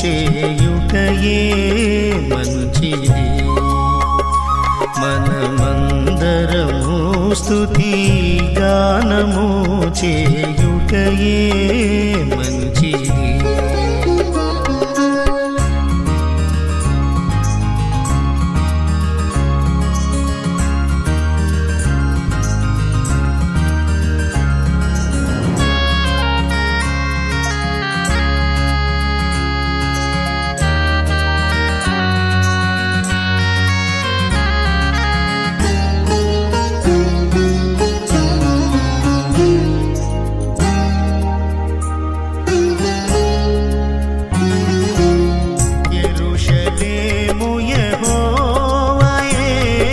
చేయుటయే మంచిది మనమందరము స్తుతి గానము చేయుటయే మంచిది యెరూషలేము యెహోవాయే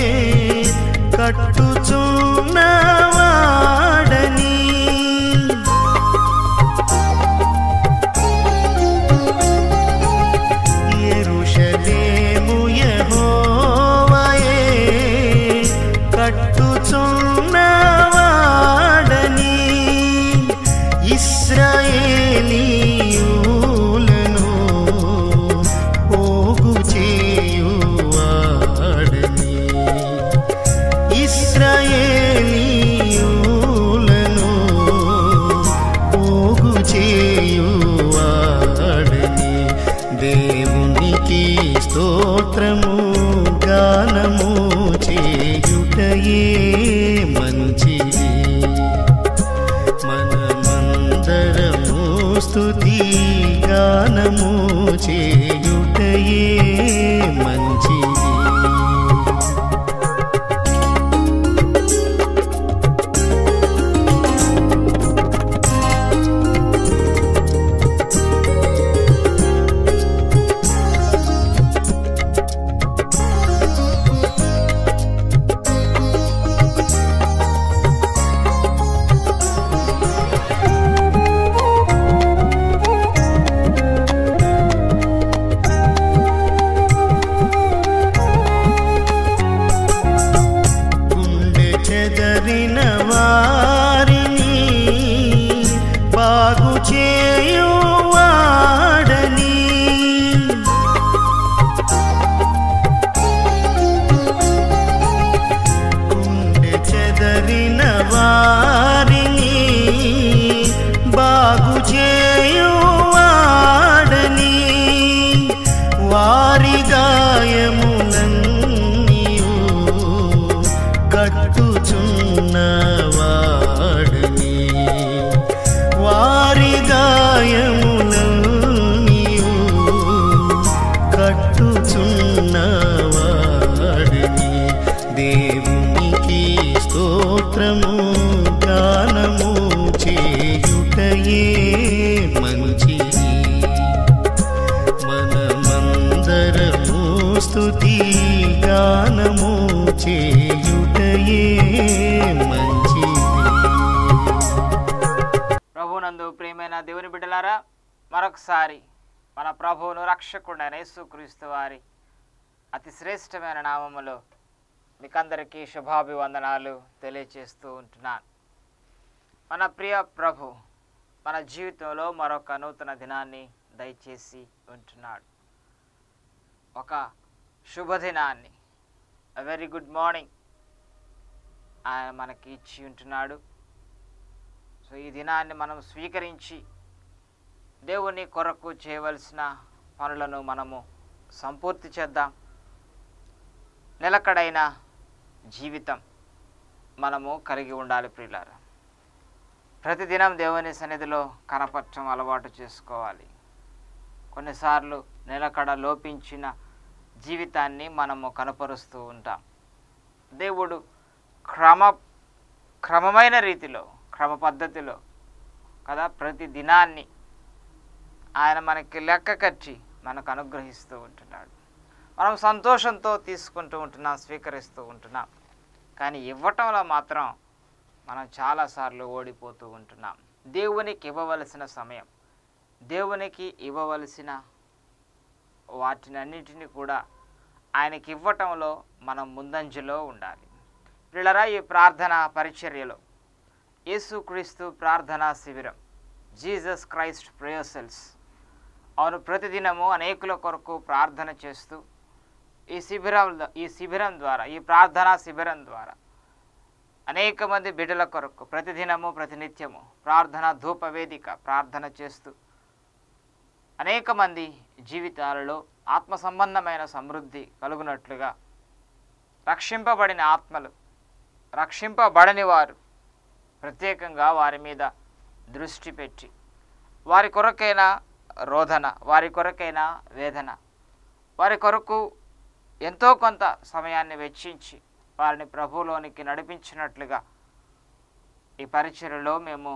కట్టుచున్నవాడని యెరూషలేము యెహోవాయే కట్టుచున్నవాడని ఇస్రాయేలీయులను పోగు చేయువాడని ఇస్రాయేలీయులను పోగు చేయువాడని దేవునికి స్తోత్రము గానము చేయుటయే మంచిది మనమందరము స్తుతి గానము చేయుటయే మంచిది గుండె చెదరిన వారిని బాగు చేయువాడని గుండె చెదరిన వారిని బాగు చేయువాడని వారి గాయములన్నీయు కట్టుచున్నవాడని వారి గాయములన్నీయు కట్టుచున్నవాడని దేవునికి స్తోత్రము గానము చేయుటయే మంచిది మనమందరము స్తుతి గానము చేయుటయే మంచిది ప్రభునందు ప్రియమైన దేవుని బిడ్డలారా మరొకసారి మన ప్రభువును రక్షకుడైన యేసుక్రీస్తు వారి అతి శ్రేష్టమైన నామములో మీకందరికీ శుభాభివందనాలు తెలియచేస్తూ ఉంటున్నాను మన ప్రియ ప్రభు మన జీవితంలో మరొక నూతన దినాన్ని దయచేసి ఉంటున్నాడు ఒక శుభదినాన్ని వెరీ గుడ్ మార్నింగ్ ఆయన మనకి ఇచ్చి ఉంటున్నాడు సో ఈ దినాన్ని మనం స్వీకరించి దేవుని కొరకు చేయవలసిన పనులను మనము సంపూర్తి చేద్దాం నిలకడైన జీవితం మనము కలిగి ఉండాలి ప్రియులారా ప్రతిదినం దేవుని సన్నిధిలో కనపరచం అలవాటు చేసుకోవాలి కొన్నిసార్లు నిలకడ లోపించిన జీవితాన్ని మనము కనపరుస్తూ ఉంటాం దేవుడు క్రమ క్రమమైన రీతిలో క్రమ పద్ధతిలో కదా ప్రతి దినాన్ని ఆయన మనకి లెక్క కట్టి మనకు అనుగ్రహిస్తూ ఉంటున్నాడు మనం సంతోషంతో తీసుకుంటూ ఉంటున్నాం స్వీకరిస్తూ ఉంటున్నాం కానీ ఇవ్వటంలో మాత్రం మనం చాలాసార్లు ఓడిపోతూ ఉంటున్నాం దేవునికి ఇవ్వవలసిన సమయం దేవునికి ఇవ్వవలసిన వాటినన్నిటిని కూడా ఆయనకి ఇవ్వటంలో మనం ముందంజలో ఉండాలి పిల్లరా ఈ ప్రార్థన పరిచర్యలో యేసుక్రీస్తు ప్రార్థనా శిబిరం జీసస్ క్రైస్ట్ ప్రేయర్ సెల్స్ అవును ప్రతిదినము అనేకుల కొరకు ప్రార్థన చేస్తూ ఈ శిబిరం ఈ శిబిరం ద్వారా ఈ ప్రార్థనా శిబిరం ద్వారా అనేక మంది బిడ్డల కొరకు ప్రతిదినము ప్రతినిత్యము ప్రార్థన ధూప వేదిక ప్రార్థన చేస్తూ అనేక మంది జీవితాలలో ఆత్మ సంబంధమైన సమృద్ధి కలుగునట్లుగా రక్షింపబడిన ఆత్మలు రక్షింపబడని వారు ప్రత్యేకంగా వారి మీద దృష్టి పెట్టి వారి కొరకైన రోధన వారి కొరకైన వేదన వారి కొరకు ఎంతో కొంత సమయాన్ని వెచ్చించి వారిని ప్రభువులోనికి నడిపించినట్లుగా ఈ పరిచయలో మేము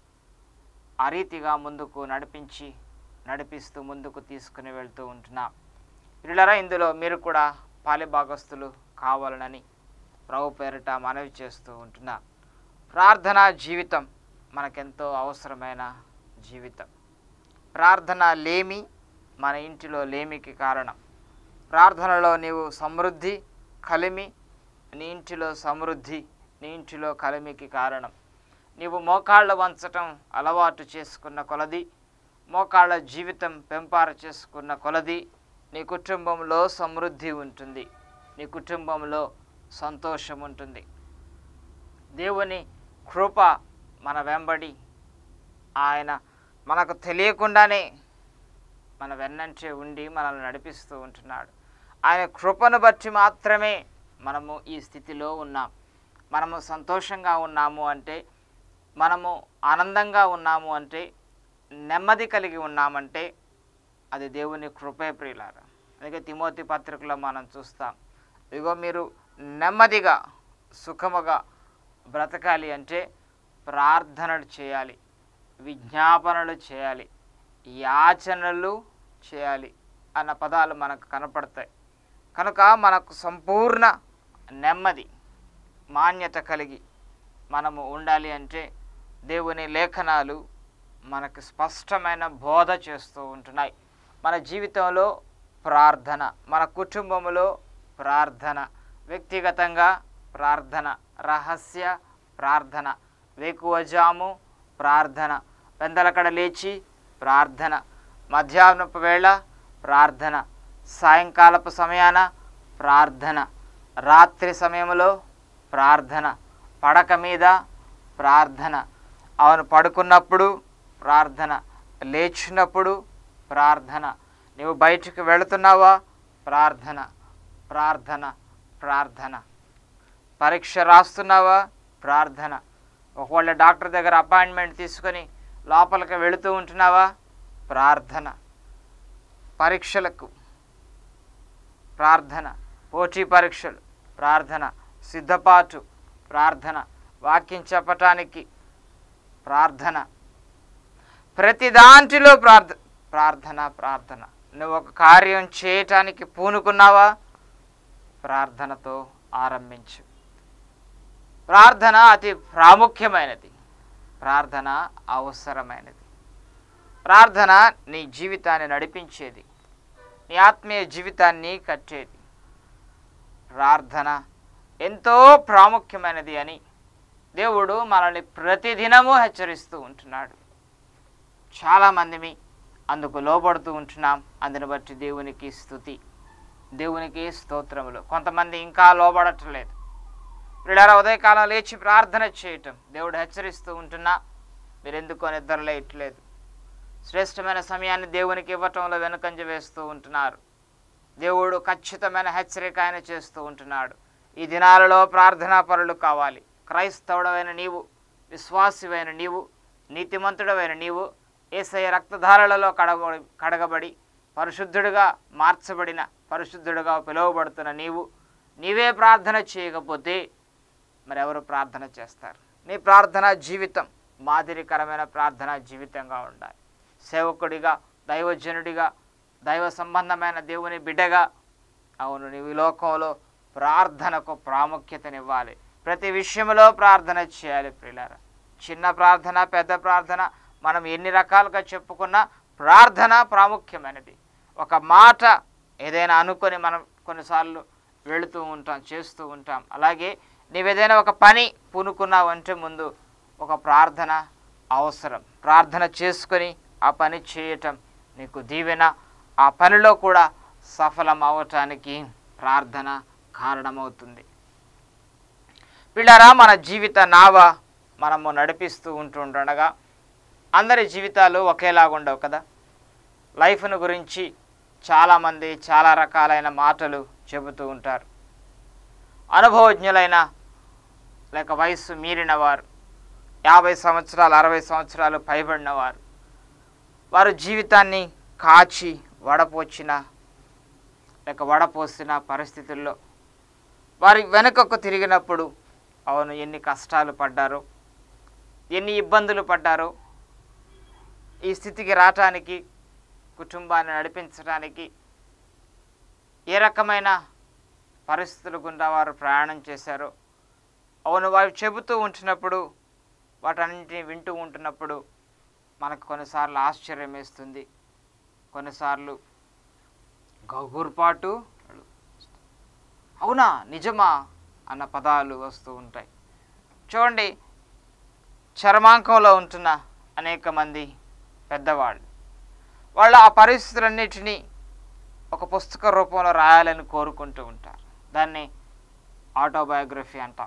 ఆ రీతిగా ముందుకు నడిపించి నడిపిస్తూ ముందుకు తీసుకుని వెళ్తూ ఉంటున్నాం ఇళ్ళరా ఇందులో మీరు కూడా పాలిభాగస్తులు కావాలనని ప్రభు పేరిట మనవి చేస్తూ ఉంటున్నా ప్రార్థనా జీవితం మనకెంతో అవసరమైన జీవితం ప్రార్థన లేమి మన ఇంటిలో లేమికి కారణం ప్రార్థనలో నీవు సమృద్ధి కలిమి నీ ఇంటిలో సమృద్ధి నీ ఇంటిలో కలిమికి కారణం నీవు మోకాళ్ళ వంచటం అలవాటు చేసుకున్న కొలది మోకాళ్ళ జీవితం పెంపార చేసుకున్న కొలది నీ కుటుంబంలో సమృద్ధి ఉంటుంది నీ కుటుంబంలో సంతోషం ఉంటుంది దేవుని కృప మన వెంబడి ఆయన మనకు తెలియకుండానే మన వెన్నంటే ఉండి మనల్ని నడిపిస్తూ ఉంటున్నాడు ఆయన కృపను బట్టి మాత్రమే మనము ఈ స్థితిలో ఉన్నాం మనము సంతోషంగా ఉన్నాము అంటే మనము ఆనందంగా ఉన్నాము అంటే నెమ్మది కలిగి ఉన్నామంటే అది దేవుని కృపే ప్రియులారా అందుకే తిమోతి పత్రికలో మనం చూస్తాం ఇదిగో మీరు నెమ్మదిగా సుఖముగా బ్రతకాలి అంటే ప్రార్థనలు చేయాలి విజ్ఞాపనలు చేయాలి యాచనలు చేయాలి అన్న పదాలు మనకు కనపడతాయి కనుక మనకు సంపూర్ణ నెమ్మది మాన్యత కలిగి మనము ఉండాలి అంటే దేవుని లేఖనాలు మనకు స్పష్టమైన బోధ చేస్తూ ఉంటున్నాయి మన జీవితంలో ప్రార్థన మన కుటుంబంలో ప్రార్థన వ్యక్తిగతంగా ప్రార్థన రహస్య ప్రార్థన వేకువజాము ప్రార్థన పెందలకడ లేచి ప్రార్థన మధ్యాహ్నపు వేళ ప్రార్థన సాయంకాలపు సమయాన ప్రార్థన రాత్రి సమయంలో ప్రార్థన పడక మీద ప్రార్థన అవును పడుకున్నప్పుడు ప్రార్థన లేచినప్పుడు ప్రార్థన నీవు బయటికి వెళుతున్నావా ప్రార్థన ప్రార్థన ప్రార్థన పరీక్ష రాస్తున్నావా ప్రార్థన ఒకవేళ డాక్టర్ దగ్గర అపాయింట్మెంట్ తీసుకొని లోపలికి వెళుతూ ఉంటున్నావా ప్రార్థన పరీక్షలకు ప్రార్థన పోటీ పరీక్షలు ప్రార్థన సిద్ధపాటు ప్రార్థన వాక్యం చెప్పటానికి ప్రార్థన ప్రతి దాంట్లో ప్రార్థ ప్రార్థన ప్రార్థన నువ్వు ఒక కార్యం చేయటానికి పూనుకున్నావా ప్రార్థనతో ఆరంభించు ప్రార్థన అతి ప్రాముఖ్యమైనది ప్రార్థన అవసరమైనది ప్రార్థన నీ జీవితాన్ని నడిపించేది నీ ఆత్మీయ జీవితాన్ని కట్టేది ప్రార్థన ఎంతో ప్రాముఖ్యమైనది అని దేవుడు మనల్ని ప్రతిదినము హెచ్చరిస్తూ ఉంటున్నాడు చాలామందిమి అందుకు లోబడుతూ ఉంటున్నాం అందుని బట్టి దేవునికి స్థుతి దేవునికి స్తోత్రములు కొంతమంది ఇంకా లోబడట్లేదు వీళ్ళారా ఉదయకాలం లేచి ప్రార్థన చేయటం దేవుడు హెచ్చరిస్తూ ఉంటున్నా మీరెందుకో నిద్రలే ఇట్లేదు శ్రేష్టమైన సమయాన్ని దేవునికి ఇవ్వటంలో వెనుకంజ వేస్తూ ఉంటున్నారు దేవుడు ఖచ్చితమైన హెచ్చరిక ఆయన చేస్తూ ఉంటున్నాడు ఈ దినాలలో ప్రార్థనా పరులు కావాలి క్రైస్తవుడమైన నీవు విశ్వాసివైన నీవు నీతిమంతుడమైన నీవు ఏసయ రక్తధారలలో కడగబడి కడగబడి పరిశుద్ధుడిగా మార్చబడిన పరిశుద్ధుడిగా పిలువబడుతున్న నీవు నీవే ప్రార్థన చేయకపోతే మరి ఎవరు ప్రార్థన చేస్తారు నీ ప్రార్థనా జీవితం మాదిరికరమైన ప్రార్థనా జీవితంగా ఉండాలి సేవకుడిగా దైవజనుడిగా దైవ సంబంధమైన దేవుని బిడ్డగా అవును నీవు ఈ లోకంలో ప్రార్థనకు ప్రాముఖ్యతనివ్వాలి ప్రతి విషయంలో ప్రార్థన చేయాలి ప్రియులారా చిన్న ప్రార్థన పెద్ద ప్రార్థన మనం ఎన్ని రకాలుగా చెప్పుకున్నా ప్రార్థన ప్రాముఖ్యమైనది ఒక మాట ఏదైనా అనుకొని మనం కొన్నిసార్లు వెళుతూ ఉంటాం చేస్తూ ఉంటాం అలాగే నీవేదైనా ఒక పని పూనుకున్నావంటే ముందు ఒక ప్రార్థన అవసరం ప్రార్థన చేసుకొని ఆ పని చేయటం నీకు దీవెన ఆ పనిలో కూడా సఫలం అవటానికి ప్రార్థన కారణమవుతుంది పిల్లరా మన జీవిత నావ మనము నడిపిస్తూ ఉంటుండగా అందరి జీవితాలు ఒకేలాగా ఉండవు కదా లైఫ్ను గురించి చాలామంది చాలా రకాలైన మాటలు చెబుతూ ఉంటారు అనుభవజ్ఞులైన లేక వయస్సు మీరిన వారు యాభై సంవత్సరాలు అరవై సంవత్సరాలు పైబడిన వారు వారు జీవితాన్ని కాచి వడపోచిన లేక వడపోసిన పరిస్థితుల్లో వారి వెనుకకు తిరిగినప్పుడు అవును ఎన్ని కష్టాలు పడ్డారో ఎన్ని ఇబ్బందులు పడ్డారో ఈ స్థితికి రావటానికి కుటుంబాన్ని నడిపించడానికి ఏ రకమైన పరిస్థితుల గుండా వారు ప్రయాణం చేశారో అవును వారు చెబుతూ ఉంటున్నప్పుడు వాటన్నింటినీ వింటూ ఉంటున్నప్పుడు మనకు కొన్నిసార్లు ఆశ్చర్యం వేస్తుంది కొన్నిసార్లు గగుర్పాటు అవునా నిజమా అన్న పదాలు వస్తూ ఉంటాయి చూడండి చర్మాంకంలో ఉంటున్న అనేక మంది పెద్దవాళ్ళు వాళ్ళ ఆ పరిస్థితులన్నిటినీ ఒక పుస్తక రూపంలో రాయాలని కోరుకుంటూ ఉంటారు దాన్ని ఆటోబయోగ్రఫీ అంటాం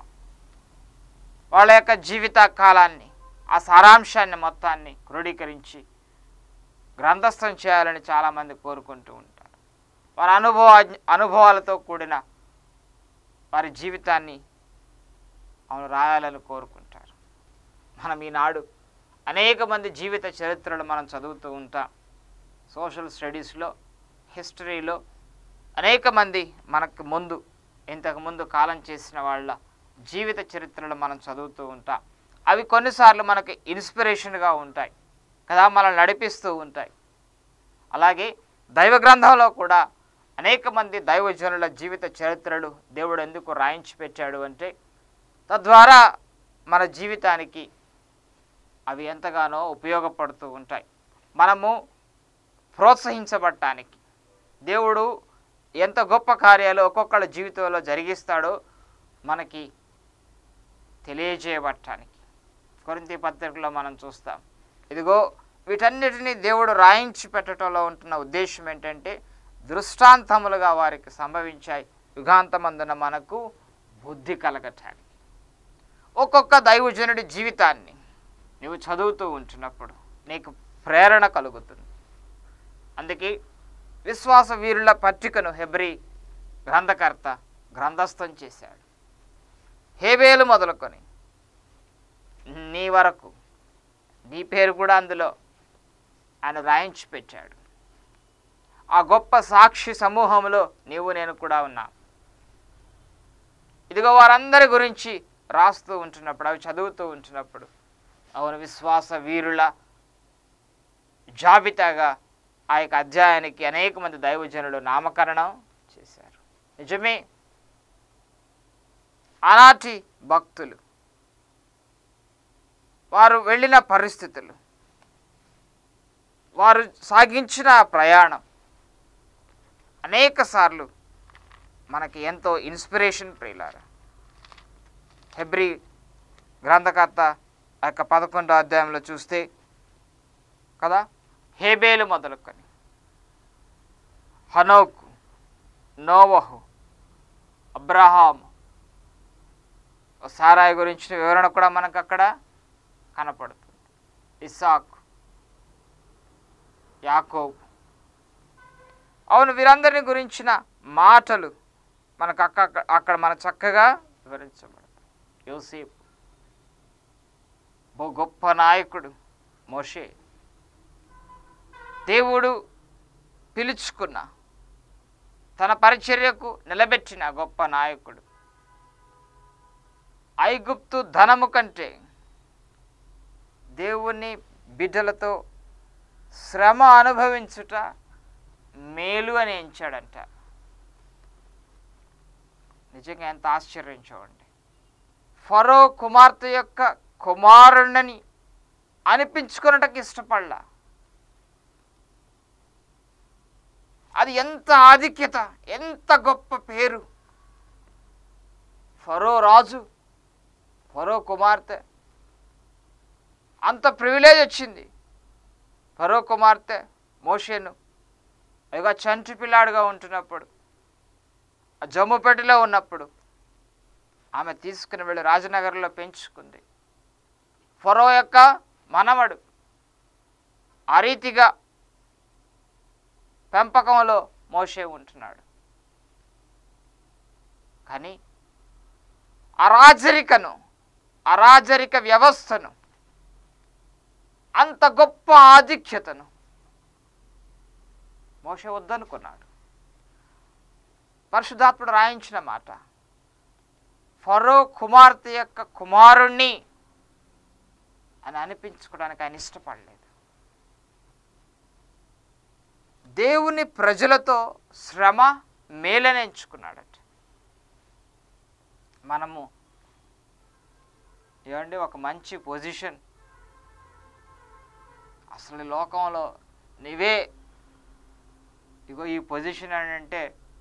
వాళ్ళ యొక్క జీవిత కాలాన్ని ఆ సారాంశాన్ని మొత్తాన్ని క్రోడీకరించి గ్రంథస్థం చేయాలని చాలామంది కోరుకుంటూ ఉంటారు వారి అనుభవ అనుభవాలతో కూడిన వారి జీవితాన్ని అవును రాయాలని కోరుకుంటారు మనం ఈనాడు అనేక మంది జీవిత చరిత్రలు మనం చదువుతూ ఉంటాం సోషల్ స్టడీస్లో హిస్టరీలో అనేక మంది మనకు ముందు ఇంతకు ముందు కాలం చేసిన వాళ్ళ జీవిత చరిత్రలు మనం చదువుతూ ఉంటాం అవి కొన్నిసార్లు మనకి ఇన్స్పిరేషన్గా ఉంటాయి కదా మనల్ని నడిపిస్తూ ఉంటాయి అలాగే దైవ గ్రంథంలో కూడా అనేక మంది దైవజనుల జీవిత చరిత్రలు దేవుడు ఎందుకు రాయించి పెట్టాడు అంటే తద్వారా మన జీవితానికి అవి ఎంతగానో ఉపయోగపడుతూ ఉంటాయి మనము ప్రోత్సహించబడటానికి దేవుడు ఎంత గొప్ప కార్యాలు ఒక్కొక్కళ్ళ జీవితంలో జరిగిస్తాడో మనకి తెలియజేయబడటానికి కొరింతి పత్రికలో మనం చూస్తాం ఇదిగో వీటన్నిటినీ దేవుడు రాయించి పెట్టడంలో ఉంటున్న ఉద్దేశం ఏంటంటే దృష్టాంతములుగా వారికి సంభవించాయి యుగాంతమందున మనకు బుద్ధి కలగటానికి ఒక్కొక్క దైవజనుడి జీవితాన్ని నువ్వు చదువుతూ ఉంటున్నప్పుడు నీకు ప్రేరణ కలుగుతుంది అందుకే విశ్వాస వీరుల పట్టికను హెబ్రి గ్రంథకర్త గ్రంథస్థం చేశాడు హేబేలు మొదలుకొని నీ వరకు నీ పేరు కూడా అందులో ఆయన రాయించి పెట్టాడు ఆ గొప్ప సాక్షి సమూహంలో నీవు నేను కూడా ఉన్నా ఇదిగో వారందరి గురించి రాస్తూ ఉంటున్నప్పుడు అవి చదువుతూ ఉంటున్నప్పుడు అవును విశ్వాస వీరుల జాబితాగా ఆ యొక్క అధ్యాయానికి అనేక మంది దైవజనులు నామకరణం చేశారు నిజమే ఆనాటి భక్తులు వారు వెళ్ళిన పరిస్థితులు వారు సాగించిన ప్రయాణం అనేక సార్లు మనకి ఎంతో ఇన్స్పిరేషన్ ప్రియులారా హెబ్రి గ్రంథకర్త ఆ యొక్క పదకొండో అధ్యాయంలో చూస్తే కదా హేబేలు మొదలుకొని హనోకు నోవహు అబ్రహాం సారాయి గురించిన వివరణ కూడా మనకు అక్కడ కనపడుతుంది ఇసాక్ యాకోబు అవును వీరందరిని గురించిన మాటలు మనకు అక్క అక్కడ మన చక్కగా వివరించబడతాయి యోసేపు ఓ గొప్ప నాయకుడు మోషే దేవుడు పిలుచుకున్న తన పరిచర్యకు నిలబెట్టిన గొప్ప నాయకుడు ఐగుప్తు ధనము కంటే దేవుని బిడ్డలతో శ్రమ అనుభవించుట మేలు అని ఎంచాడంట నిజంగా ఎంత ఆశ్చర్యం చూడండి ఫరో కుమార్తె యొక్క కుమారుణ్ణని అనిపించుకున్నటకు ఇష్టపడలా అది ఎంత ఆధిక్యత ఎంత గొప్ప పేరు ఫరో రాజు ఫరో కుమార్తె అంత ప్రివిలేజ్ వచ్చింది ఫరో కుమార్తె మోషేను ఇక చంటి పిల్లాడుగా ఉంటున్నప్పుడు ఆ జమ్ముపేటలో ఉన్నప్పుడు ఆమె తీసుకుని వెళ్ళి రాజనగర్లో పెంచుకుంది ఫరో యొక్క మనవడు ఆ రీతిగా పెంపకంలో మోషే ఉంటున్నాడు కానీ అరాజరికను అరాజరిక వ్యవస్థను అంత గొప్ప ఆధిక్యతను మోషే వద్దనుకున్నాడు పరిశుద్ధాత్ముడు రాయించిన మాట ఫరో కుమార్తె యొక్క కుమారుణ్ణి అని అనిపించుకోవడానికి ఆయన ఇష్టపడలేదు దేవుని ప్రజలతో శ్రమ మేలని ఎంచుకున్నాడట మనము ఏమండి ఒక మంచి పొజిషన్ అసలు ఈ లోకంలో నీవే ఇగో ఈ పొజిషన్ అని అంటే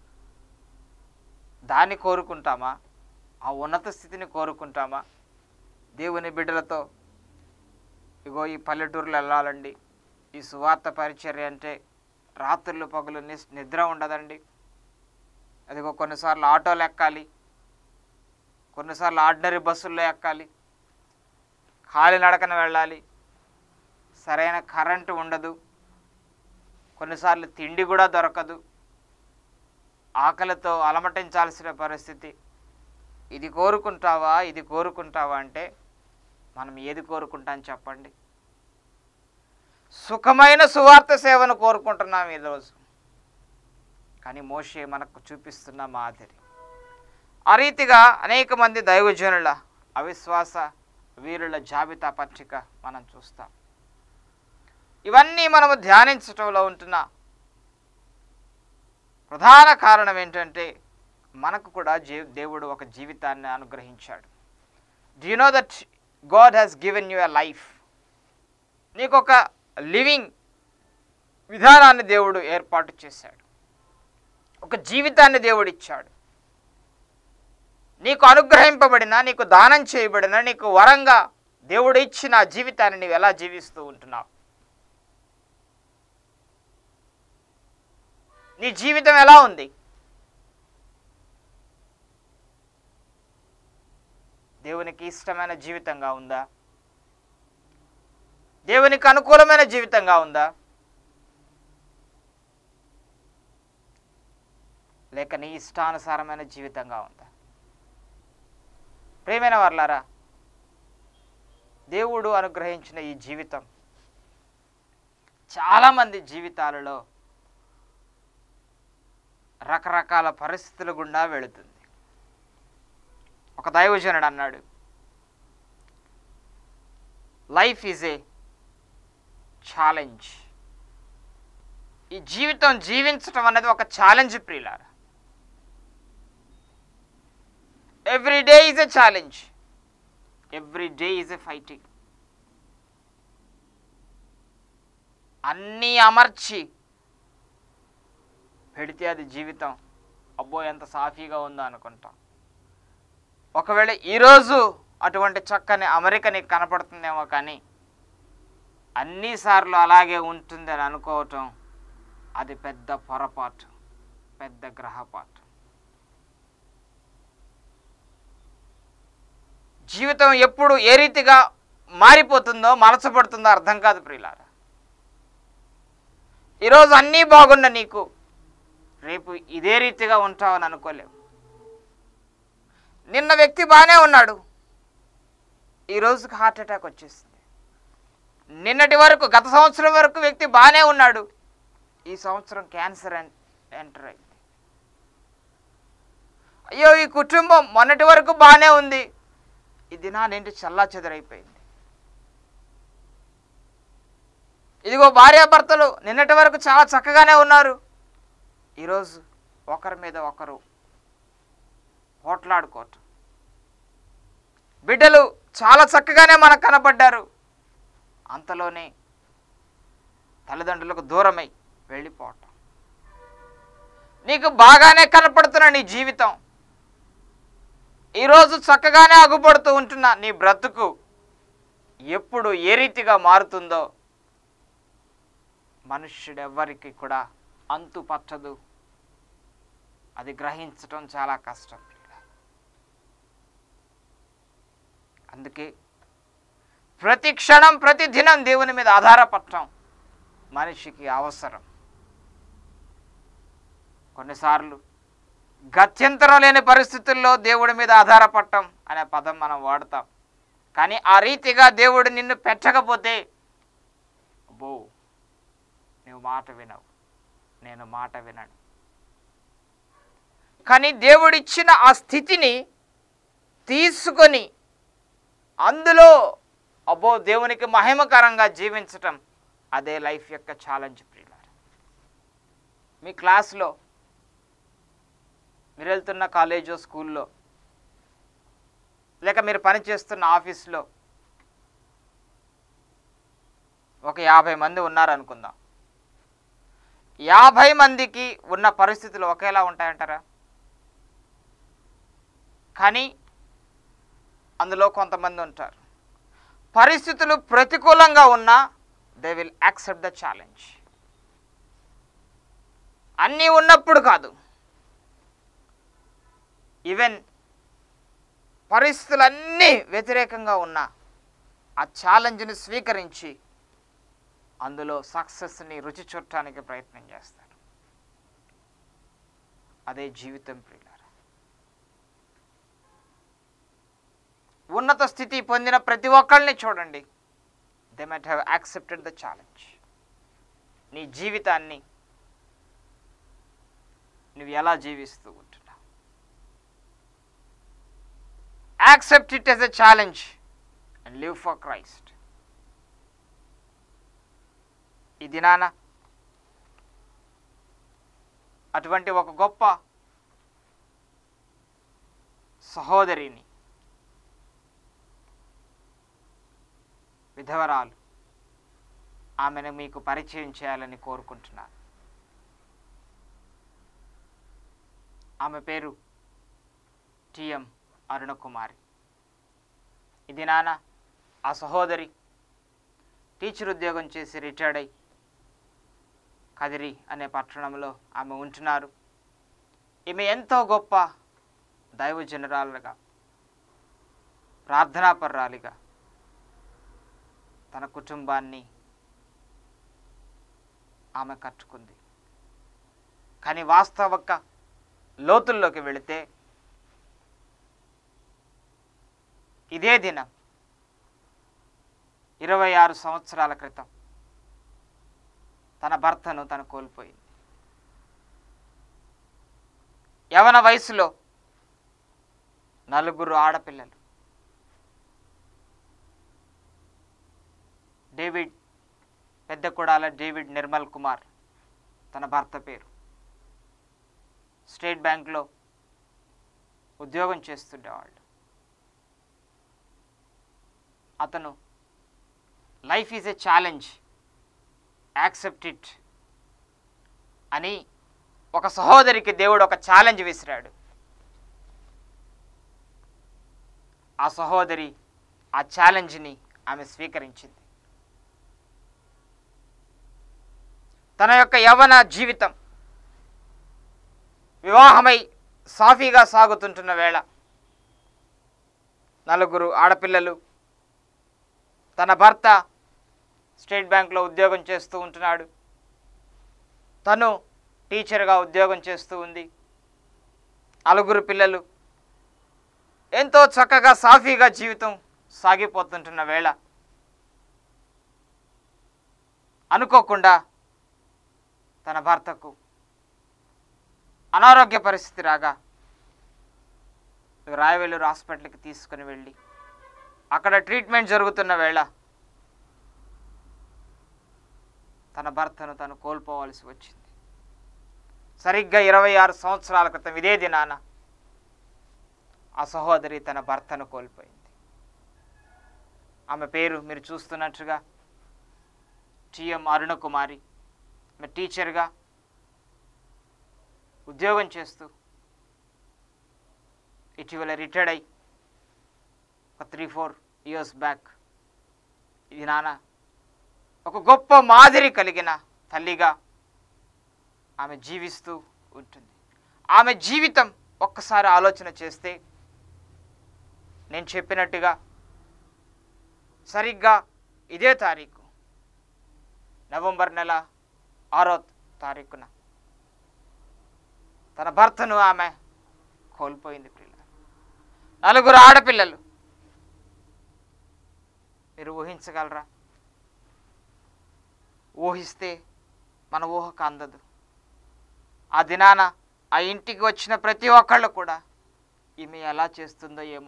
దాన్ని కోరుకుంటామా ఆ ఉన్నత స్థితిని కోరుకుంటామా దేవుని బిడ్డలతో ఇగో ఈ పల్లెటూరులో వెళ్ళాలండి ఈ సువార్త పరిచర్య అంటే రాత్రులు పగులు నిస్- నిద్ర ఉండదండి అదిగో కొన్నిసార్లు ఆటోలు ఎక్కాలి కొన్నిసార్లు ఆర్డినరీ బస్సుల్లో ఎక్కాలి కాలినడకన వెళ్ళాలి సరైన కరెంటు ఉండదు కొన్నిసార్లు తిండి కూడా దొరకదు ఆకలితో అలమటించాల్సిన పరిస్థితి ఇది కోరుకుంటావా ఇది కోరుకుంటావా అంటే మనం ఏది కోరుకుంటాం చెప్పండి సుఖమైన సువార్త సేవను కోరుకుంటున్నాం ఈరోజు కానీ మోషే మనకు చూపిస్తున్న మాదిరి ఆ రీతిగా అనేక మంది దైవజనుల అవిశ్వాస వీరుల జాబితా పట్టిక మనం చూస్తాం ఇవన్నీ మనము ధ్యానించటంలో ఉంటున్న ప్రధాన కారణం ఏంటంటే మనకు కూడా జీ దేవుడు ఒక జీవితాన్ని అనుగ్రహించాడు do you know that God has given you a life నీకు ఒక లివింగ్ విధానాన్ని దేవుడు ఏర్పాటు చేశాడు ఒక జీవితాన్ని దేవుడు ఇచ్చాడు నీకు అనుగ్రహింపబడిన నీకు దానం చేయబడిన నీకు వరంగా దేవుడు ఇచ్చిన ఆ జీవితాన్ని నీవు ఎలా జీవిస్తూ ఉంటున్నావు నీ జీవితం ఎలా ఉంది దేవునికి ఇష్టమైన జీవితంగా ఉందా దేవునికి అనుకూలమైన జీవితంగా ఉందా లేక నీ ఇష్టానుసారమైన జీవితంగా ఉందా ప్రేమైన వర్లారా దేవుడు అనుగ్రహించిన ఈ జీవితం చాలామంది జీవితాలలో రకరకాల పరిస్థితుల గుండా వెళుతుంది ఒక దైవజనుడు అన్నాడు లైఫ్ ఈజ్ ఏ ఛాలెంజ్ ఈ జీవితం జీవించటం అనేది ఒక ఛాలెంజ్ ప్రియులారా every day is a challenge every day is a fighting అన్నీ అమర్చి పెడితే అది జీవితం అబ్బో ఎంత సాఫీగా ఉందో అనుకుంటాం ఒకవేళ ఈరోజు అటువంటి చక్కని అమెరికా నీకు కనపడుతుందేమో కానీ అన్నిసార్లు అలాగే ఉంటుంది అని అనుకోవటం అది పెద్ద పొరపాటు పెద్ద గ్రహపాటు జీవితం ఎప్పుడు ఏ రీతిగా మారిపోతుందో మనసపడుతుందో అర్థం కాదు ప్రియులారా ఈరోజు అన్నీ బాగున్న నీకు రేపు ఇదే రీతిగా ఉంటావని అనుకోలేవు నిన్న వ్యక్తి బాగానే ఉన్నాడు ఈ రోజుకి హార్ట్ అటాక్ వచ్చేసింది నిన్నటి వరకు గత సంవత్సరం వరకు వ్యక్తి బాగానే ఉన్నాడు ఈ సంవత్సరం క్యాన్సర్ ఎన్- ఎంటర్ అయింది అయ్యో ఈ కుటుంబం మొన్నటి వరకు బాగానే ఉంది ఈ దినాలేంటి చల్లా చెదరైపోయింది ఇదిగో భార్యాభర్తలు నిన్నటి వరకు చాలా చక్కగానే ఉన్నారు ఈరోజు ఒకరి మీద ఒకరు పోట్లాడుకోవటం బిడ్డలు చాలా చక్కగానే మనకు కనపడ్డారు అంతలోనే తల్లిదండ్రులకు దూరమై వెళ్ళిపోవటం నీకు బాగానే కనపడుతున్న నీ జీవితం ఈరోజు చక్కగానే అగుపడుతూ ఉంటున్న నీ బ్రతుకు ఎప్పుడు ఏ రీతిగా మారుతుందో మనుష్యుడెవ్వరికి కూడా అంతు పట్టదు అది గ్రహించటం చాలా కష్టం అందుకే ప్రతి క్షణం ప్రతి దినం దేవుని మీద ఆధారపడటం మనిషికి అవసరం కొన్నిసార్లు గత్యంతరం లేని పరిస్థితుల్లో దేవుడి మీద ఆధారపడటం అనే పదం మనం వాడతాం కానీ ఆ రీతిగా దేవుడు నిన్ను పెట్టకపోతే అబ్బో నువ్వు మాట వినవు నేను మాట వినను కానీ దేవుడిచ్చిన ఆ స్థితిని తీసుకొని అందులో అబ్బో దేవునికి మహిమకరంగా జీవించటం అదే లైఫ్ యొక్క ఛాలెంజ్ ప్రియులారు మీ క్లాస్లో మీరు వెళ్తున్న కాలేజో స్కూల్లో లేక మీరు పనిచేస్తున్న ఆఫీస్లో ఒక యాభై మంది ఉన్నారనుకుందాం యాభై మందికి ఉన్న పరిస్థితులు ఒకేలా ఉంటాయంటారా కానీ అందులో కొంతమంది ఉంటారు పరిస్థితులు ప్రతికూలంగా ఉన్నా they will accept the challenge అన్నీ ఉన్నప్పుడు కాదు ఈవెన్ పరిస్థితులన్నీ వ్యతిరేకంగా ఉన్నా ఆ ఛాలెంజ్ని స్వీకరించి అందులో సక్సెస్ని రుచి చూడటానికి ప్రయత్నం చేస్తారు అదే జీవితం ప్రియులారా ఉన్నత స్థితి పొందిన ప్రతి ఒక్కళ్ళని చూడండి they met have accepted the challenge నీ జీవితాన్ని నువ్వు ఎలా జీవిస్తూ ఉంటున్నావు accept it as a challenge and live for Christ ఈ దినాన అటువంటి ఒక గొప్ప సహోదరిని విధవరాలు ఆమెను మీకు పరిచయం చేయాలని కోరుకుంటున్నాను ఆమె పేరు టిఎం అరుణకుమారి ఇది నాన్న ఆ సహోదరి టీచర్ ఉద్యోగం చేసి రిటైర్డ్ అయి కదిరి అనే పట్టణంలో ఆమె ఉంటున్నారు ఈమె ఎంతో గొప్ప దైవజనరాలుగా ప్రార్థనాపర్రాలిగా తన కుటుంబాన్ని ఆమె కట్టుకుంది కానీ వాస్తవక లోతుల్లోకి వెళితే ఇదే దినం ఇరవై ఆరు సంవత్సరాల క్రితం తన భర్తను తను కోల్పోయింది యవన వయసులో నలుగురు ఆడపిల్లలు డేవిడ్ పెద్ద కొడాల డేవిడ్ నిర్మల్ కుమార్ తన భర్త పేరు స్టేట్ బ్యాంక్లో ఉద్యోగం చేస్తుండేవాళ్ళు అతను life is a challenge accept it అని ఒక సహోదరికి దేవుడు ఒక ఛాలెంజ్ విసిరాడు ఆ సహోదరి ఆ ఛాలెంజ్ని ఆమె స్వీకరించింది తన యొక్క యవన జీవితం వివాహమై సాఫీగా సాగుతుంటున్న వేళ నలుగురు ఆడపిల్లలు తన భర్త స్టేట్ బ్యాంక్లో ఉద్యోగం చేస్తూ ఉంటున్నాడు తను టీచర్గా ఉద్యోగం చేస్తూ ఉంది నలుగురు పిల్లలు ఎంతో చక్కగా సాఫీగా జీవితం సాగిపోతుంటున్న వేళ అనుకోకుండా తన భర్తకు అనారోగ్య పరిస్థితి రాగా రాయవెల్లూరు హాస్పిటల్కి తీసుకుని వెళ్ళి అక్కడ ట్రీట్మెంట్ జరుగుతున్న వేళ తన భర్తను తను కోల్పోవలసి వచ్చింది సరిగ్గా ఇరవై ఆరు సంవత్సరాల క్రితం ఇదే దినాన ఆ సహోదరి తన భర్తను కోల్పోయింది ఆమె పేరు మీరు చూస్తున్నట్టుగా టిఎం అరుణకుమారి ఆమె టీచర్గా ఉద్యోగం చేస్తూ ఇటీవల రిటైర్డ్ అయి ఒక త్రీ ఫోర్ ఇయర్స్ బ్యాక్ ఇది నాన్న ఒక గొప్ప మాదిరి కలిగిన తల్లిగా ఆమె జీవిస్తూ ఉంటుంది ఆమె జీవితం ఒక్కసారి ఆలోచన చేస్తే నేను చెప్పినట్టుగా సరిగ్గా ఇదే తారీఖు నవంబర్ నెల ఆరో తారీఖున తన భర్తను ఆమె కోల్పోయింది పిల్లలు నలుగురు ఆడపిల్లలు మీరు ఊహించగలరా ఊహిస్తే మన ఊహకు అందదు ఆ దినాన ఆ ఇంటికి వచ్చిన ప్రతి ఒక్కళ్ళు కూడా ఈమె ఎలా చేస్తుందో ఏమో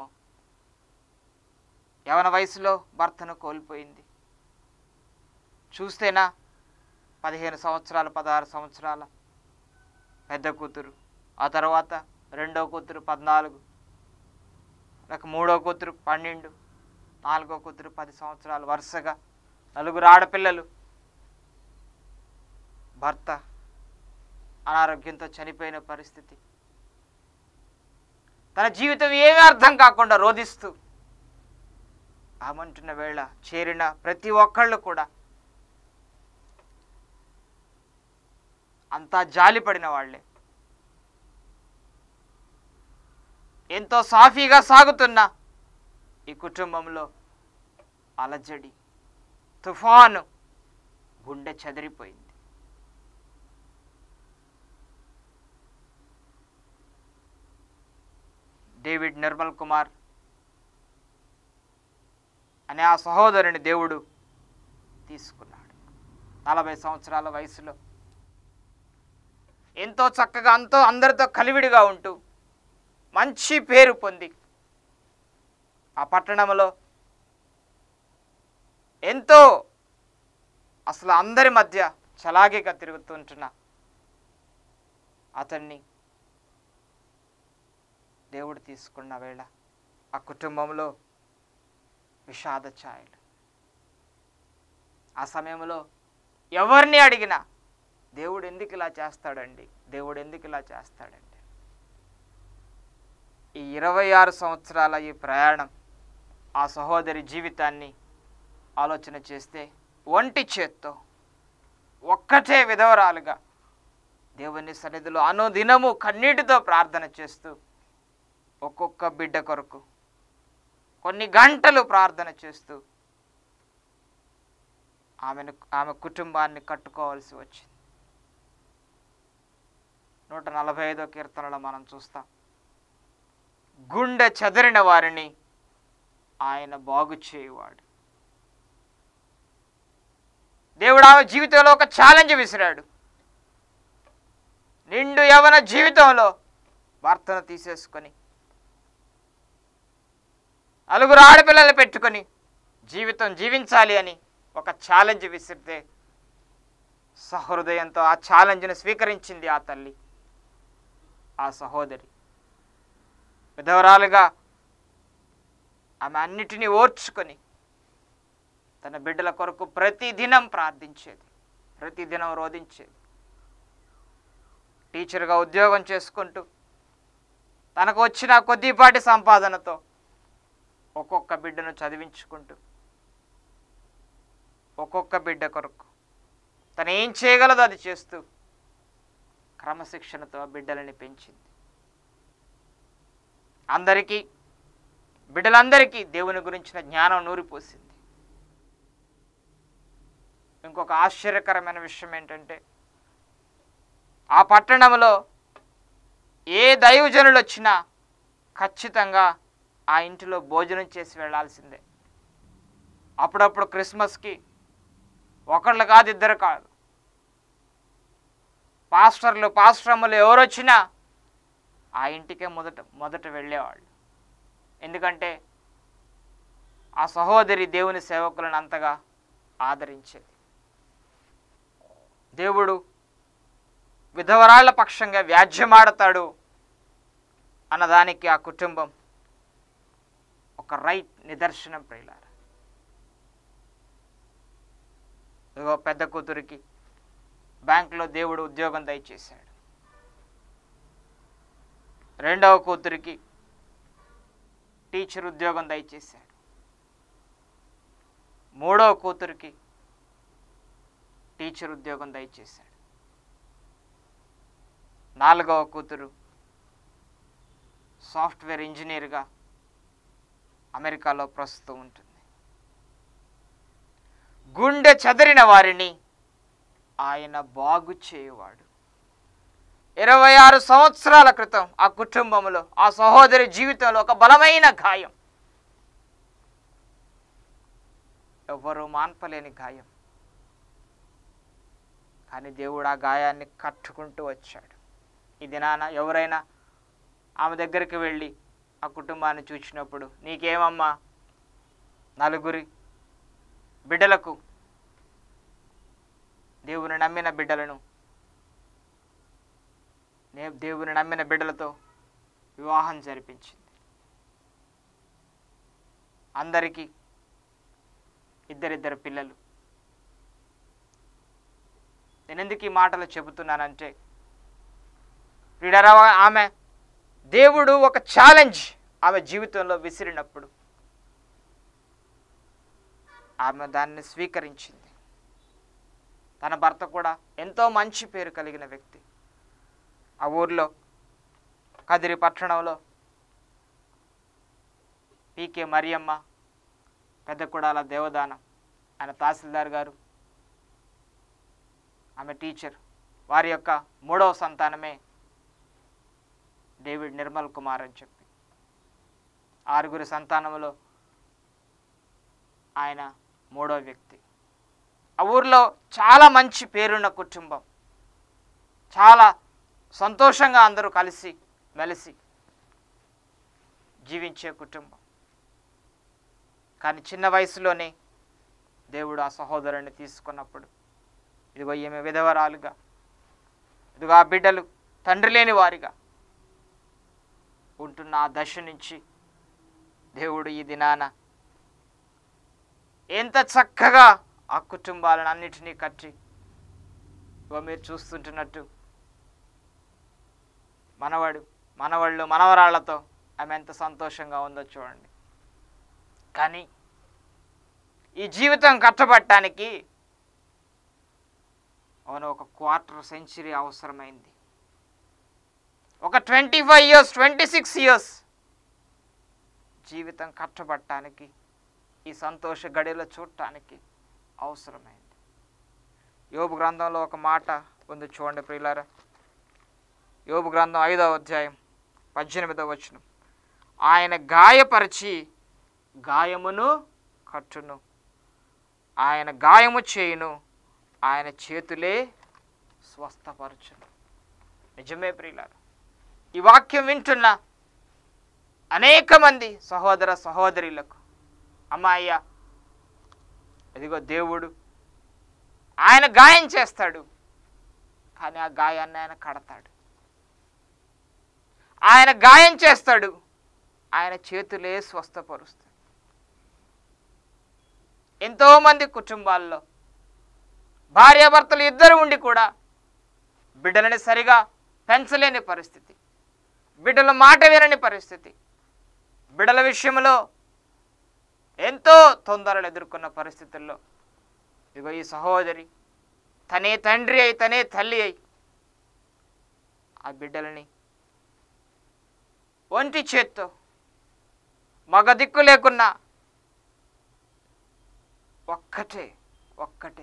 యవన వయసులో భర్తను కోల్పోయింది చూస్తేనా పదిహేను సంవత్సరాలు పదహారు సంవత్సరాల పెద్ద కూతురు ఆ తర్వాత రెండో కూతురు పద్నాలుగు లేక మూడో కూతురు పన్నెండు నాలుగో కూతురు పది సంవత్సరాలు వరుసగా నలుగురు ఆడపిల్లలు భర్త అనారోగ్యంతో చనిపోయిన పరిస్థితి తన జీవితం ఏమీ అర్థం కాకుండా రోధిస్తూ ఆమంటున్న వేళ చేరిన ప్రతి ఒక్కళ్ళు కూడా అంతా జాలిపడిన వాళ్ళే ఎంతో సాఫీగా సాగుతున్న ఈ కుటుంబంలో అలజడి తుఫాను గుండె చెదిరిపోయింది డేవిడ్ నిర్మల్ కుమార్ అనే ఆ సహోదరుని దేవుడు తీసుకున్నాడు నలభై సంవత్సరాల వయసులో ఎంతో చక్కగా అంతో అందరితో కలివిడిగా ఉంటూ మంచి పేరు పొంది ఆ పట్టణంలో ఎంతో అసలు అందరి మధ్య చలాకీగా తిరుగుతుంటున్న అతన్ని దేవుడు తీసుకున్న వేళ ఆ కుటుంబంలో విషాద ఛాయలు ఆ సమయంలో ఎవరిని అడిగినా దేవుడు ఎందుకు ఇలా చేస్తాడండి దేవుడు ఎందుకు ఇలా చేస్తాడండి ఈ ఇరవై ఆరు సంవత్సరాల ఈ ప్రయాణం ఆ సహోదరి జీవితాన్ని ఆలోచన చేస్తే ఒంటి చేత్తో ఒక్కటే విధవరాలుగా దేవుని సన్నిధిలో అనుదినము కన్నీటితో ప్రార్థన చేస్తూ ఒక్కొక్క బిడ్డ కొరకు కొన్ని గంటలు ప్రార్థన చేస్తూ ఆమెను ఆమె కుటుంబాన్ని కట్టుకోవాల్సి వచ్చింది నూట నలభై ఐదో కీర్తనలో మనం చూస్తాం గుండె చెదరిన వారిని ఆయన బాగు చేయువాడు దేవుడు ఆమె జీవితంలో ఒక ఛాలెంజ్ విసిరాడు నిండు యవన జీవితంలో భర్తను తీసేసుకొని నలుగురు ఆడపిల్లలు పెట్టుకొని జీవితం జీవించాలి అని ఒక ఛాలెంజ్ విసిరితే సహృదయంతో ఆ ఛాలెంజ్ను స్వీకరించింది ఆ తల్లి ఆ సహోదరి విధవరాలుగా ఆమె అన్నిటినీ ఓర్చుకొని తన బిడ్డల కొరకు ప్రతిదినం ప్రార్థించేది ప్రతిదినం రోధించేది టీచర్గా ఉద్యోగం చేసుకుంటూ తనకు వచ్చిన కొద్దిపాటి సంపాదనతో ఒక్కొక్క బిడ్డను చదివించుకుంటూ ఒక్కొక్క బిడ్డ కొరకు తను ఏం చేయగలదో అది చేస్తూ క్రమశిక్షణతో ఆ బిడ్డలని పెంచింది అందరికీ బిడ్డలందరికీ దేవుని గురించిన జ్ఞానం నూరిపోసింది ఇంకొక ఆశ్చర్యకరమైన విషయం ఏంటంటే ఆ పట్టణంలో ఏ దైవజనులు వచ్చినా ఖచ్చితంగా ఆ ఇంటిలో భోజనం చేసి వెళ్ళాల్సిందే అప్పుడప్పుడు క్రిస్మస్కి ఒకళ్ళు కాదు ఇద్దరు కాదు పాస్టర్లు పాస్టర్ములు ఎవరు వచ్చినా ఆ ఇంటికే మొదట మొదట వెళ్ళేవాళ్ళు ఎందుకంటే ఆ సహోదరి దేవుని సేవకులను అంతగా ఆదరించేది దేవుడు విధవరాళ్ల పక్షంగా వ్యాజ్యమాడతాడు అన్నదానికి ఆ కుటుంబం ఒక రైట్ నిదర్శనం ప్రియులార ఇదిగో పెద్ద కూతురికి బ్యాంకులో దేవుడు ఉద్యోగం దయచేశాడు రెండవ కూతురికి టీచర్ ఉద్యోగం దయచేశాడు మూడవ కూతురికి టీచర్ ఉద్యోగం దయచేశాడు నాలుగవ కూతురు సాఫ్ట్వేర్ ఇంజనీర్గా అమెరికాలో ప్రస్తుతం ఉంటుంది గుండె చెదరిన వారిని ఆయన బాగు చేయువాడు ఇరవై ఆరు సంవత్సరాల క్రితం ఆ కుటుంబంలో ఆ సహోదరి జీవితంలో ఒక బలమైన గాయం ఎవ్వరూ మాన్పలేని గాయం కానీ దేవుడు ఆ గాయాన్ని కట్టుకుంటూ వచ్చాడు ఈ దినాన ఎవరైనా ఆమె దగ్గరికి వెళ్ళి ఆ కుటుంబాన్ని చూసినప్పుడు నీకేమమ్మా నలుగురి బిడ్డలకు దేవుని నమ్మిన బిడ్డలను నే దేవుని నమ్మిన బిడ్డలతో వివాహం జరిపించింది అందరికీ ఇద్దరిద్దరు పిల్లలు నేను ఎందుకు ఈ మాటలు చెబుతున్నానంటే ప్రియులారా, ఆమె దేవుడు ఒక ఛాలెంజ్ ఆమె జీవితంలో విసిరినప్పుడు ఆమె దాన్ని స్వీకరించింది తన భర్త కూడా ఎంతో మంచి పేరు కలిగిన వ్యక్తి ఆ ఊర్లో కదిరి పట్టణంలో పీకే మరియమ్మ పెద్ద కుడాల దేవదానం ఆయన తహసీల్దార్ గారు ఆమె టీచర్ వారి యొక్క మూడవ సంతానమే డేవిడ్ నిర్మల్ కుమార్ అని చెప్పి ఆరుగురి సంతానంలో ఆయన మూడో వ్యక్తి ఆ ఊర్లో చాలా మంచి పేరున్న కుటుంబం చాలా సంతోషంగా అందరూ కలిసి మెలిసి జీవించే కుటుంబం కానీ చిన్న వయసులోనే దేవుడు ఆ సహోదరుని తీసుకున్నప్పుడు ఇదిగో ఈమె విధవరాలుగా ఇదిగో ఆ బిడ్డలు తండ్రి లేని వారిగా ఉంటున్న ఆ దశ నుంచి దేవుడు ఈ దినాన ఎంత చక్కగా ఆ కుటుంబాలను అన్నిటినీ కట్టి ఇగో మీరు చూస్తుంటున్నట్టు మనవడు మనవాళ్ళు మనవరాళ్లతో ఆమె ఎంత సంతోషంగా ఉందో చూడండి కానీ ఈ జీవితం కట్టబట్టడానికి అవును ఒక క్వార్టర్ సెంచరీ అవసరమైంది ఒక twenty five years twenty six years జీవితం కట్టబట్టడానికి ఈ సంతోష గడిలో చూడటానికి అవసరమైంది యోబు గ్రంథంలో ఒక మాట ఉంది చూడండి ప్రియులారా యోబు గ్రంథం ఐదవ అధ్యాయం పద్దెనిమిదవ వచనం ఆయన గాయపరిచి గాయమును కట్టును ఆయన గాయము చేయును ఆయన చేతులే స్వస్థపరచును నిజమే ప్రియులారా ఈ వాక్యం వింటున్న అనేక మంది సహోదర సహోదరులకు అమ్మాయ్య ఇదిగో దేవుడు ఆయన గాయం చేస్తాడు కానీ ఆ గాయాన్ని ఆయన కడతాడు ఆయన గాయం చేస్తాడు ఆయన చేతులే స్వస్థపరుస్తాడు ఎంతోమంది కుటుంబాల్లో భార్యాభర్తలు ఇద్దరు ఉండి కూడా బిడ్డలని సరిగా పెంచలేని పరిస్థితి బిడ్డల మాట వినని పరిస్థితి బిడ్డల విషయంలో ఎంతో తొందరలు ఎదుర్కొన్న పరిస్థితుల్లో ఇగో ఈ సహోదరి తనే తండ్రి అయి తనే తల్లి అయి ఆ బిడ్డలని ఒంటి చేత్తో మగ దిక్కు లేకున్నా ఒక్కటే ఒక్కటే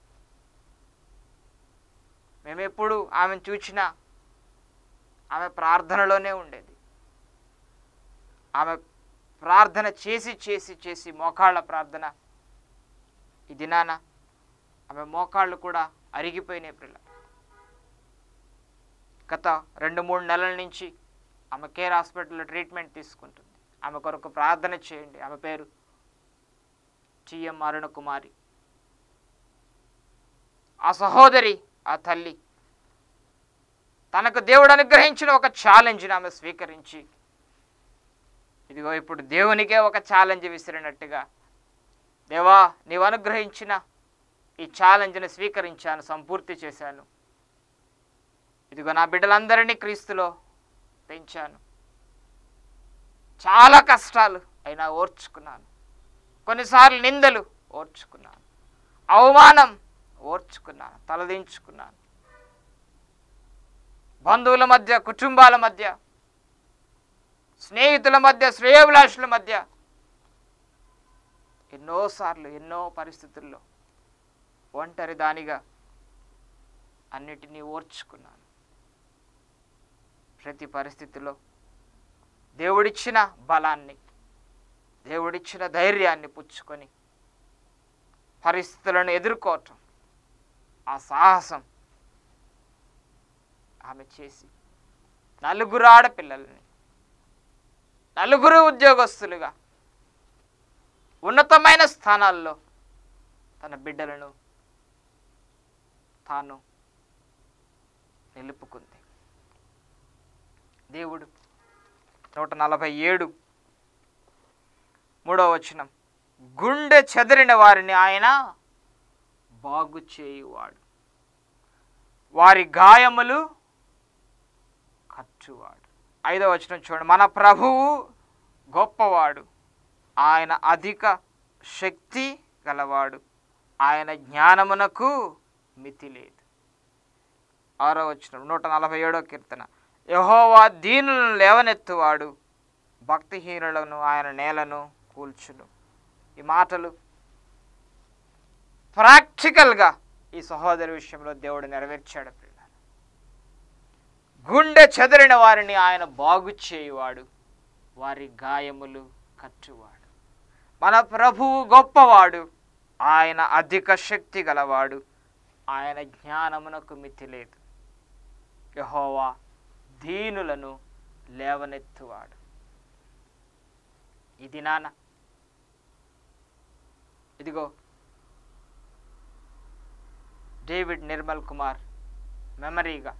మేము ఎప్పుడు ఆమెను చూసినా ఆమె ప్రార్థనలోనే ఉండేది ఆమె ప్రార్థన చేసి చేసి చేసి మోకాళ్ళ ప్రార్థన ఈ దినాన ఆమె మోకాళ్ళు కూడా అరిగిపోయినాయి పిల్ల గత రెండు మూడు నెలల నుంచి ఆమె కేర్ హాస్పిటల్లో ట్రీట్మెంట్ తీసుకుంటుంది ఆమె కొరకు ప్రార్థన చేయండి ఆమె పేరు టిఎం అరుణ కుమారి ఆ సహోదరి ఆ తల్లి తనకు దేవుడు అనుగ్రహించిన ఒక ఛాలెంజ్ని ఆమె స్వీకరించి ఇదిగో ఇప్పుడు దేవునికే ఒక ఛాలెంజ్ విసిరినట్టుగా దేవా నీవు అనుగ్రహించిన ఈ ఛాలెంజ్ని స్వీకరించాను సంపూర్తి చేశాను ఇదిగో నా బిడ్డలందరినీ క్రీస్తులో పెంచాను చాలా కష్టాలు అయినా ఓర్చుకున్నాను కొన్నిసార్లు నిందలు ఓర్చుకున్నాను అవమానం ఓర్చుకున్నాను తలదించుకున్నాను బంధువుల మధ్య కుటుంబాల మధ్య స్నేహితుల మధ్య శ్రేయోభిలాషుల మధ్య ఎన్నోసార్లు ఎన్నో పరిస్థితుల్లో ఒంటరి దానిగా అన్నిటినీ ఓర్చుకున్నాను ప్రతి పరిస్థితిలో దేవుడిచ్చిన బలాన్ని దేవుడిచ్చిన ధైర్యాన్ని పుచ్చుకొని పరిస్థితులను ఎదుర్కోవటం ఆ సాహసం ఆమె చేసి నలుగురు ఆడపిల్లల్ని నలుగురు ఉద్యోగస్తులుగా ఉన్నతమైన స్థానాల్లో తన బిడ్డలను తాను నిలుపుకుంది దేవుడు నూట నలభై ఏడు మూడవ వచనం గుండె చెదిరిన వారిని ఆయన బాగు చేయువాడు వారి గాయములు కట్టువాడు ఐదవ వచనం చూడండి మన ప్రభువు గొప్పవాడు ఆయన అధిక శక్తి గలవాడు ఆయన జ్ఞానమునకు మితి లేదు ఆరో వచనం నూట నలభై ఏడో కీర్తన యహోవా దీనులను లేవనెత్తువాడు భక్తిహీనులను ఆయన నేలను కూల్చును ఈ మాటలు ప్రాక్టికల్గా ఈ సహోదరి విషయంలో దేవుడు నెరవేర్చాడు పిల్లలు గుండె చెదిరిన వారిని ఆయన బాగు చేయువాడు వారి గాయములు కట్టువాడు మన ప్రభువు గొప్పవాడు ఆయన అధిక శక్తి గలవాడు ఆయన జ్ఞానమునకు మితి లేదు యహోవా దీనులను లేవనెత్తువాడు ఇది నాన్న ఇదిగో డేవిడ్ నిర్మల్ కుమార్ మెమరీగా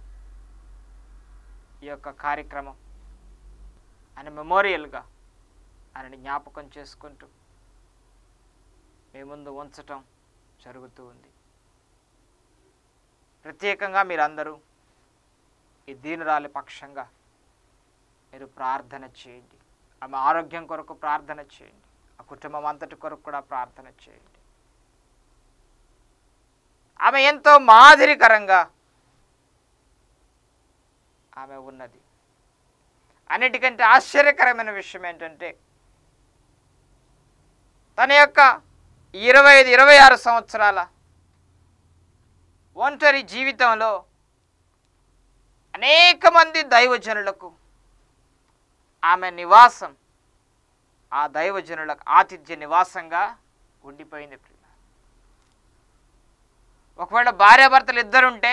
ఈ యొక్క కార్యక్రమం ఆయన మెమోరియల్గా ఆయనని జ్ఞాపకం చేసుకుంటూ మీ ముందు ఉంచటం జరుగుతూ ఉంది ప్రత్యేకంగా మీరందరూ ఈ దీనురాలి పక్షంగా మీరు ప్రార్థన చేయండి ఆమె ఆరోగ్యం కొరకు ప్రార్థన చేయండి ఆ కుటుంబం అంతటి కొరకు కూడా ప్రార్థన చేయండి ఆమె ఎంతో మాదిరికరంగా ఆమె ఉన్నది అన్నిటికంటే ఆశ్చర్యకరమైన విషయం ఏంటంటే తన యొక్క ఇరవై ఐదు ఇరవై ఆరు సంవత్సరాల ఒంటరి జీవితంలో అనేక మంది దైవజనులకు ఆమె నివాసం ఆ దైవజనులకు ఆతిథ్య నివాసంగా ఉండిపోయింది ప్రియ ఒకవేళ భార్యాభర్తలు ఇద్దరుంటే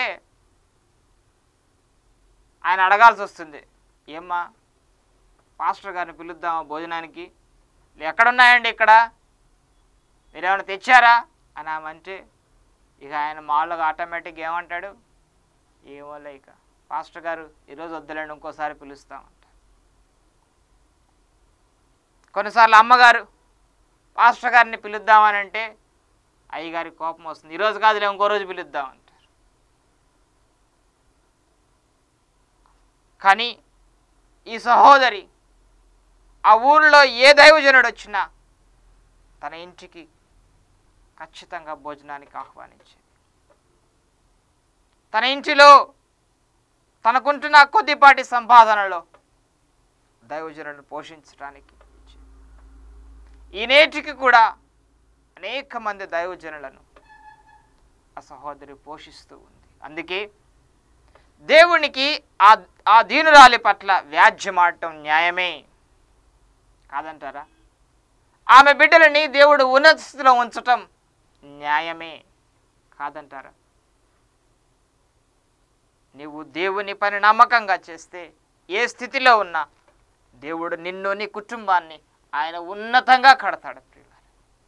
ఆయన అడగాల్సి వస్తుంది ఏమ్మా పాస్టర్ గారిని పిలుద్దామా భోజనానికి ఎక్కడున్నాయండి ఇక్కడ మీరేమైనా తెచ్చారా అని ఆమె అంటే ఇక ఆయన మామూలుగా ఆటోమేటిక్ ఏమంటాడు ఏమోలే ఇక పాస్టర్ గారు ఈరోజు వద్దులేండి ఇంకోసారి పిలుస్తామంట కొన్నిసార్లు అమ్మగారు పాస్టర్ గారిని పిలుద్దామని అంటే అయ్యగారికి కోపం వస్తుంది ఈరోజు కాదులే ఇంకో రోజు పిలుద్దామంటారు కానీ ఈ సహోదరి ఆ ఊరిలో ఏ దైవజనుడు వచ్చినా తన ఇంటికి ఖచ్చితంగా భోజనానికి ఆహ్వానించింది తన ఇంటిలో తనకుంటున్న కొద్దిపాటి సంపాదనలో దైవజనులను పోషించడానికి ఇచ్చింది. ఈ నేటికి కూడా అనేక మంది దైవజనులను ఆ సహోదరి పోషిస్తూ ఉంది అందుకే దేవునికి ఆ ఆ దీనురాలి పట్ల వ్యాజ్యమాడటం న్యాయమే కాదంటారా ఆమె బిడ్డలని దేవుడు ఉన్నత స్థితిలో ఉంచటం న్యాయమే కాదంటారా నీవు దేవుని పని నమ్మకంగా చేస్తే ఏ స్థితిలో ఉన్నా దేవుడు నిన్ను నీ కుటుంబాన్ని ఆయన ఉన్నతంగా కడతాడు ప్రియులారా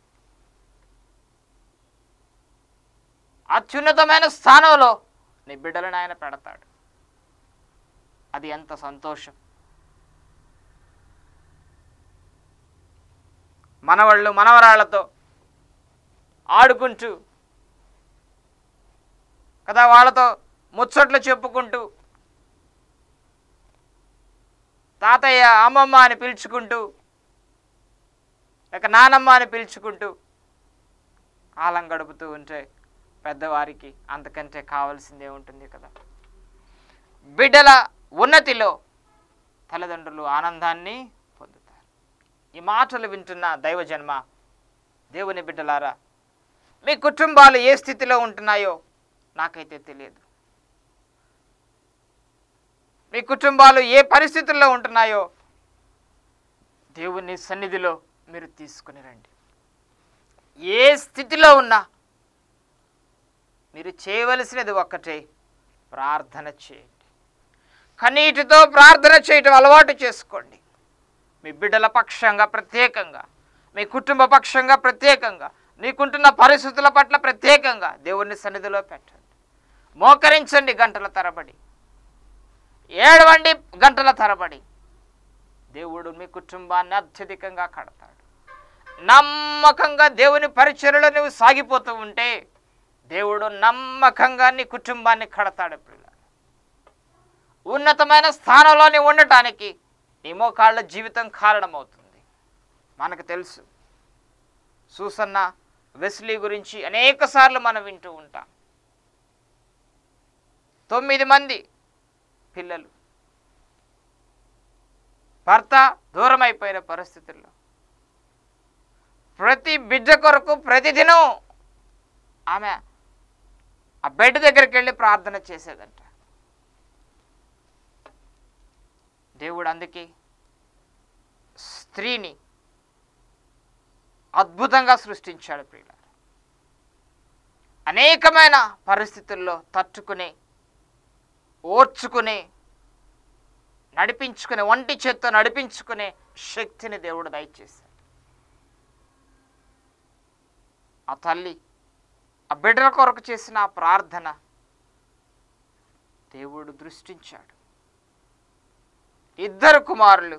అత్యున్నతమైన స్థానంలో నీ బిడ్డలను ఆయన పెడతాడు అది ఎంత సంతోషం మనవాళ్ళు మనవరాళ్లతో ఆడుకుంటూ కదా వాళ్ళతో ముచ్చట్లు చెప్పుకుంటూ తాతయ్య అమ్మమ్మ అని పిలుచుకుంటూ లేక నానమ్మ అని పిలుచుకుంటూ కాలం గడుపుతూ ఉంటే పెద్దవారికి అంతకంటే కావాల్సిందే ఉంటుంది కదా బిడ్డల ఉన్నతిలో తల్లిదండ్రులు ఆనందాన్ని పొందుతారు ఈ మాటలు వింటున్న దైవజన్మ దేవుని బిడ్డలారా మీ కుటుంబాలు ఏ స్థితిలో ఉంటున్నాయో నాకైతే తెలియదు మీ కుటుంబాలు ఏ పరిస్థితుల్లో ఉంటున్నాయో దేవుని సన్నిధిలో మీరు తీసుకుని రండి ఏ స్థితిలో ఉన్నా మీరు చేయవలసినది ఒక్కటే ప్రార్థన చేయండి కన్నీటితో ప్రార్థన చేయటం అలవాటు చేసుకోండి మీ బిడ్డల పక్షంగా ప్రత్యేకంగా మీ కుటుంబ పక్షంగా ప్రత్యేకంగా నీకుంటున్న పరిస్థితుల పట్ల ప్రత్యేకంగా దేవుని సన్నిధిలో పెట్టండి మోకరించండి గంటల తరబడి ఏడవండి గంటల తరబడి దేవుడు మీ కుటుంబాన్ని అత్యధికంగా కడతాడు నమ్మకంగా దేవుని పరిచర్యలో నువ్వు సాగిపోతూ ఉంటే దేవుడు నమ్మకంగా నీ కుటుంబాన్ని కడతాడు పిల్ల ఉన్నతమైన స్థానంలోని ఉండటానికి నీ మోకాళ్ళ జీవితం కారణమవుతుంది మనకు తెలుసు సూసన్న వెస్లీ గురించి అనేక సార్లు మనం వింటూ ఉంటాం తొమ్మిది మంది పిల్లలు భర్త దూరం అయిపోయిన పరిస్థితుల్లో ప్రతి బిడ్డ కొరకు ప్రతిదినం ఆమె ఆ బెడ్ దగ్గరికి వెళ్ళి ప్రార్థన చేసేదంట దేవుడు అందుకే స్త్రీని అద్భుతంగా సృష్టించాడు ప్రియుల అనేకమైన పరిస్థితుల్లో తట్టుకునే ఓర్చుకునే నడిపించుకునే ఒంటి చేత్తో నడిపించుకునే శక్తిని దేవుడు దయచేశాడు ఆ తల్లి ఆ బిడ్డల కొరకు చేసిన ఆ ప్రార్థన దేవుడు దృష్టించాడు ఇద్దరు కుమారులు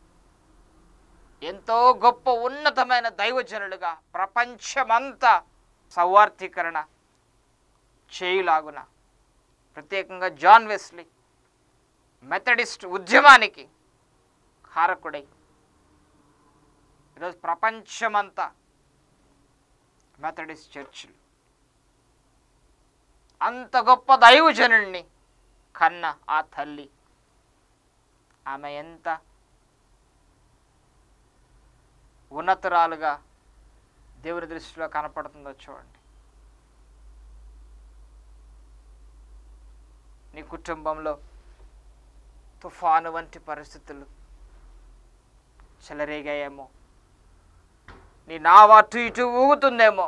ఎంతో గొప్ప ఉన్నతమైన దైవజనులుగా ప్రపంచమంతా సౌవార్థీకరణ చేయులాగున ప్రత్యేకంగా జాన్ వెస్లీ మెథడిస్ట్ ఉద్యమానికి కారకుడై ఈరోజు ప్రపంచమంతా మెథడిస్ట్ చర్చిలు అంత గొప్ప దైవజనుణ్ణి కన్న ఆ తల్లి ఆమె ఎంత ఉన్నతురాలుగా దేవుని దృష్టిలో కనపడుతుందో చూడండి నీ కుటుంబంలో తుఫాను వంటి పరిస్థితులు చెలరేగాయేమో నీ నావ అటు ఇటు ఊగుతుందేమో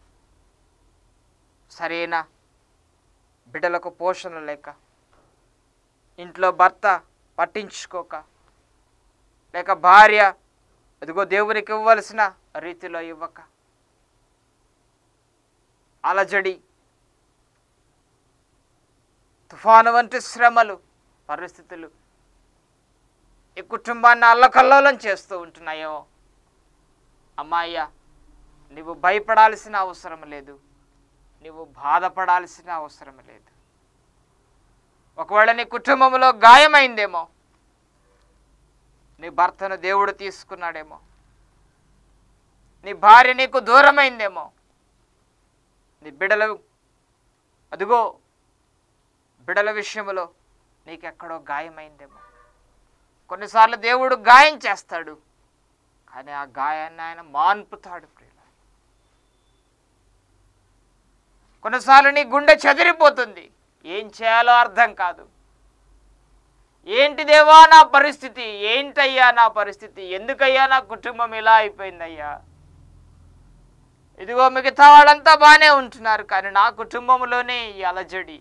సరైన బిడ్డలకు పోషణ లేక ఇంట్లో భర్త పట్టించుకోక లేక భార్య అదిగో దేవునికి ఇవ్వవలసిన రీతిలో ఇవ్వక అలజడి తుఫాను వంటి శ్రమలు పరిస్థితులు ఈ కుటుంబాన్ని అల్లకల్లోలం చేస్తూ ఉంటున్నాయో అమ్మాయ్య నువ్వు భయపడాల్సిన అవసరం లేదు నువ్వు బాధపడాల్సిన అవసరం లేదు ఒకవేళ నీ కుటుంబంలో గాయమైందేమో నీ భర్తను దేవుడు తీసుకున్నాడేమో నీ భార్య నీకు దూరమైందేమో నీ బిడలు అదిగో బిడల విషయంలో నీకెక్కడో గాయమైందేమో కొన్నిసార్లు దేవుడు గాయం చేస్తాడు కానీ ఆ గాయాన్ని ఆయన మాన్పుతాడు ప్రియుల కొన్నిసార్లు నీ గుండె చెదిరిపోతుంది ఏం చేయాలో అర్థం కాదు ఏంటి దేవా నా పరిస్థితి ఏంటయ్యా నా పరిస్థితి ఎందుకయ్యా నా కుటుంబం ఇలా అయిపోయిందయ్యా ఇదిగో మిగతా వాళ్ళంతా బాగానే ఉంటున్నారు కానీ నా కుటుంబంలోనే ఈ అలజడి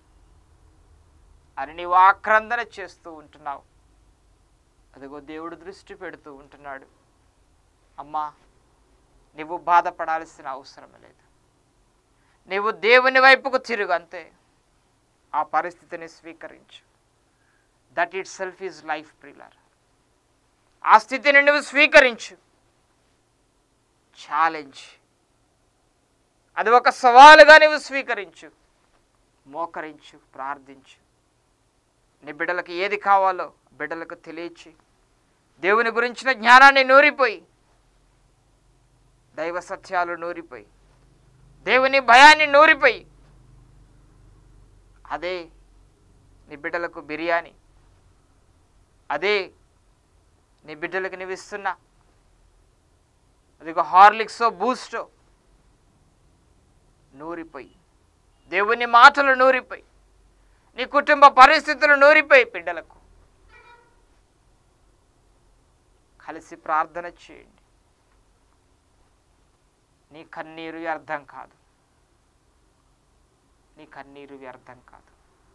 అని నీవు ఆక్రందన చేస్తూ ఉంటున్నావు అదిగో దేవుడు దృష్టి పెడుతూ ఉంటున్నాడు అమ్మా నువ్వు బాధపడాల్సిన అవసరం లేదు నీవు దేవుని వైపుకు తిరుగు అంతే ఆ పరిస్థితిని స్వీకరించు that itself is life ప్రిలర్ ఆ స్థితిని నువ్వు స్వీకరించు ఛాలెంజ్ అది ఒక సవాలుగా నువ్వు స్వీకరించు మోకరించు ప్రార్థించు నీ బిడ్డలకు ఏది కావాలో బిడ్డలకు తెలియచి దేవుని గురించిన జ్ఞానాన్ని నూరిపోయి దైవ సత్యాలు నూరిపోయి దేవుని భయాన్ని నూరిపోయి అదే నీ బిడ్డలకు బిర్యానీ అదే నీ బిడ్డలకు నీవు ఇస్తున్నా అదిగో హార్లిక్సో బూస్టో నూరిపోయి దేవుని మాటలు నూరిపోయి నీ కుటుంబ పరిస్థితులు నూరిపోయి బిడ్డలకు కలిసి ప్రార్థన చేయండి నీ కన్నీరు వ్యర్థం కాదు నీ కన్నీరు వ్యర్థం కాదు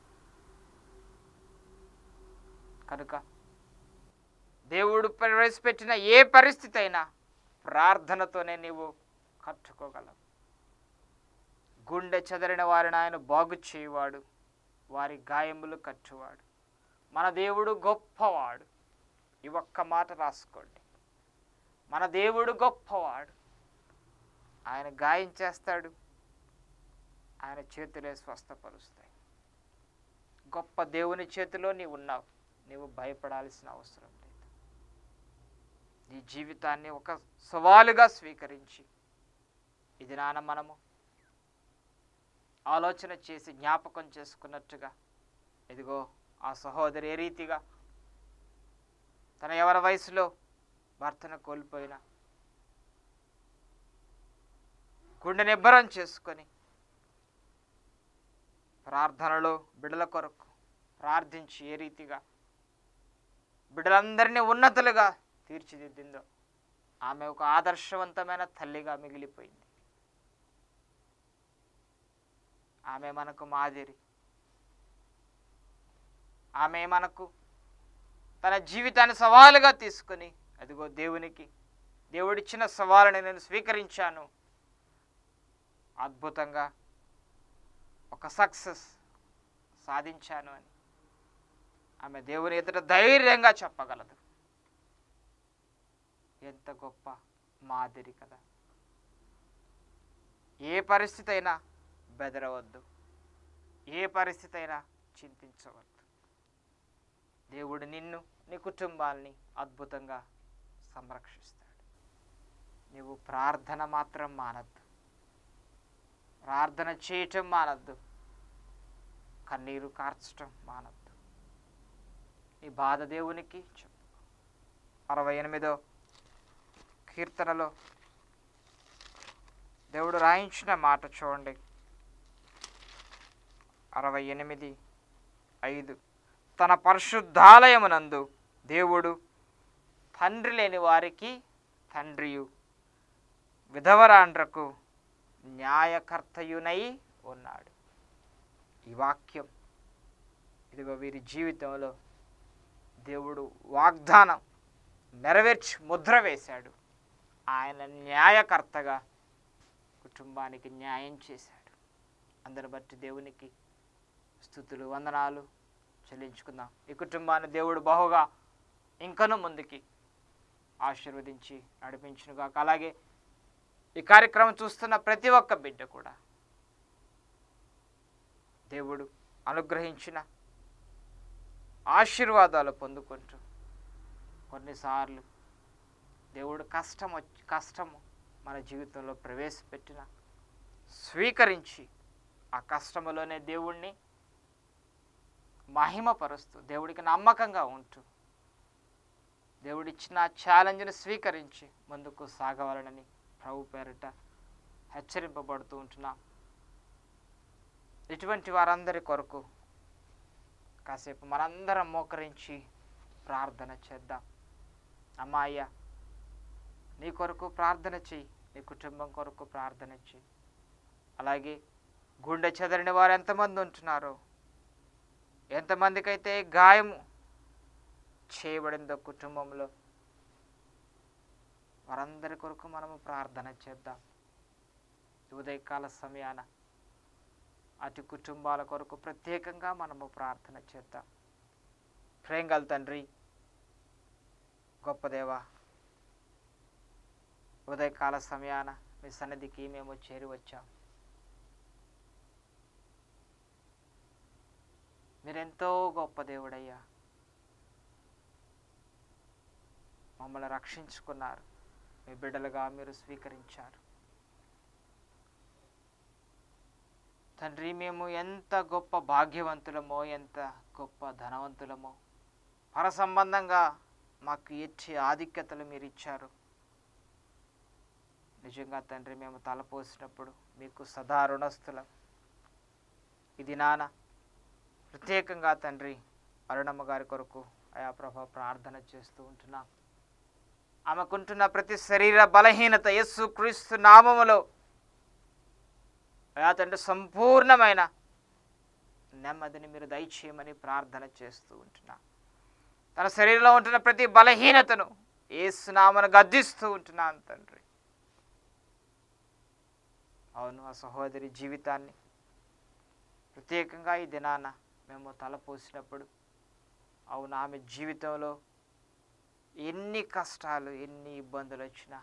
కనుక దేవుడు ప్రవేశపెట్టిన ఏ పరిస్థితి అయినా ప్రార్థనతోనే నీవు కట్టుకోగలవు గుండె చెదరిన వారిని ఆయన బాగు చేయువాడు వారి గాయములు కట్టువాడు మన దేవుడు గొప్పవాడు ఈ ఒక్క మాట రాసుకోండి మన దేవుడు గొప్పవాడు ఆయన గాయం చేస్తాడు ఆయన చేతులే స్వస్థపరుస్తాయి గొప్ప దేవుని చేతిలో నీవు ఉన్నావు నీవు భయపడాల్సిన అవసరం లేదు నీ జీవితాన్ని ఒక సవాలుగా స్వీకరించి ఇది నాన్న మనము ఆలోచన చేసి జ్ఞాపకం చేసుకున్నట్టుగా ఇదిగో ఆ సహోదరి ఏ రీతిగా తన ఎవరి వయసులో భర్తను కోల్పోయిన గుండె నిబ్బరం చేసుకొని ప్రార్థనలో బిడల కొరకు ప్రార్థించి ఏ రీతిగా బిడ్డలందరినీ ఉన్నతులుగా తీర్చిదిద్దిందో ఆమె ఒక ఆదర్శవంతమైన తల్లిగా మిగిలిపోయింది ఆమె మనకు మాదిరి ఆమె మనకు తన జీవితాన్ని సవాలుగా తీసుకొని అదిగో దేవునికి దేవుడిచ్చిన సవాలుని నేను స్వీకరించాను అద్భుతంగా ఒక సక్సెస్ సాధించాను అని ఆమె దేవుని ఎదుట ధైర్యంగా చెప్పగలదు ఎంత గొప్ప మాదిరి కదా ఏ పరిస్థితి అయినా బెదరవద్దు ఏ పరిస్థితి అయినా చింతించవద్దు దేవుడు నిన్ను నీ కుటుంబాల్ని అద్భుతంగా సంరక్షిస్తాడు నీవు ప్రార్థన మాత్రం మానద్దు ప్రార్థన చేయటం మానద్దు కన్నీరు కార్చటం మానద్దు నీ బాధ దేవునికి చెప్పు అరవై ఎనిమిదో కీర్తనలో దేవుడు రాయించిన మాట చూడండి అరవై ఎనిమిది ఐదు తన పరిశుద్ధాలయమునందు దేవుడు తండ్రి లేని వారికి తండ్రియు విధవరాండ్రకు న్యాయకర్తయునై ఉన్నాడు ఈ వాక్యం ఇదిగో వీరి జీవితంలో దేవుడు వాగ్దానం నెరవేర్చి ముద్ర వేశాడు ఆయన న్యాయకర్తగా కుటుంబానికి న్యాయం చేశాడు అందరి బట్టి దేవునికి స్థుతులు వందనాలు చెల్లించుకుందాం ఈ కుటుంబాన్ని దేవుడు బహుగా ఇంకనూ ముందుకి ఆశీర్వదించి నడిపించునుగాక అలాగే ఈ కార్యక్రమం చూస్తున్న ప్రతి ఒక్క బిడ్డ కూడా దేవుడు అనుగ్రహించిన ఆశీర్వాదాలు పొందుకుంటూ కొన్నిసార్లు దేవుడు కష్టం వచ్చి కష్టము మన జీవితంలో ప్రవేశపెట్టిన స్వీకరించి ఆ కష్టములోనే దేవుణ్ణి మహిమపరుస్తూ దేవుడికి నమ్మకంగా ఉంటూ దేవుడిచ్చిన ఛాలెంజ్ని స్వీకరించి ముందుకు సాగవాలనని ప్రభు పేరిట హెచ్చరింపబడుతూ ఉంటున్నాం ఇటువంటి వారందరి కొరకు కాసేపు మనందరం మోకరించి ప్రార్థన చేద్దాం అమ్మాయ్య నీ కొరకు ప్రార్థన చెయ్యి నీ కుటుంబం కొరకు ప్రార్థన చెయ్యి అలాగే గుండె చెదరిన వారు ఎంతమంది ఉంటున్నారో ఎంతమందికైతే గాయము చేయబడిందో కుటుంబంలో వారందరి కొరకు మనము ప్రార్థన చేద్దాం ఈ ఉదయకాల సమయాన అటు కుటుంబాల కొరకు ప్రత్యేకంగా మనము ప్రార్థన చేద్దాం ప్రేంగల తండ్రి గొప్ప దేవా ఉదయకాల సమయాన మీ సన్నిధికి మేము చేరి వచ్చాం మీరెంతో గొప్ప దేవుడయ్యా మమ్మల్ని రక్షించుకున్నారు మీ బిడ్డలుగా మీరు స్వీకరించారు తండ్రి మేము ఎంత గొప్ప భాగ్యవంతులమో ఎంత గొప్ప ధనవంతులమో పర సంబంధంగా మాకు ఇచ్చే ఆధిక్యతలు మీరు ఇచ్చారు నిజంగా తండ్రి మేము తలపోసినప్పుడు మీకు సదా రుణస్థులం ఇది నాన్న ప్రత్యేకంగా తండ్రి అరుణమ్మ గారి కొరకు అయా ప్రభా ప్రార్థన చేస్తూ ఉంటున్నాం ఆమెకుంటున్న ప్రతి శరీర బలహీనత యస్సు క్రీస్తు నామములో అయా తండ్రి సంపూర్ణమైన నెమ్మదిని మీరు దయచేయమని ప్రార్థన చేస్తూ ఉంటున్నా తన శరీరంలో ఉంటున్న ప్రతి బలహీనతను ఏసునామను గద్దిస్తూ ఉంటున్నాను తండ్రి అవును ఆ సహోదరి జీవితాన్ని ప్రత్యేకంగా ఈ దినాన మేము తలపోసినప్పుడు అవును ఆమె జీవితంలో ఎన్ని కష్టాలు ఎన్ని ఇబ్బందులు వచ్చినా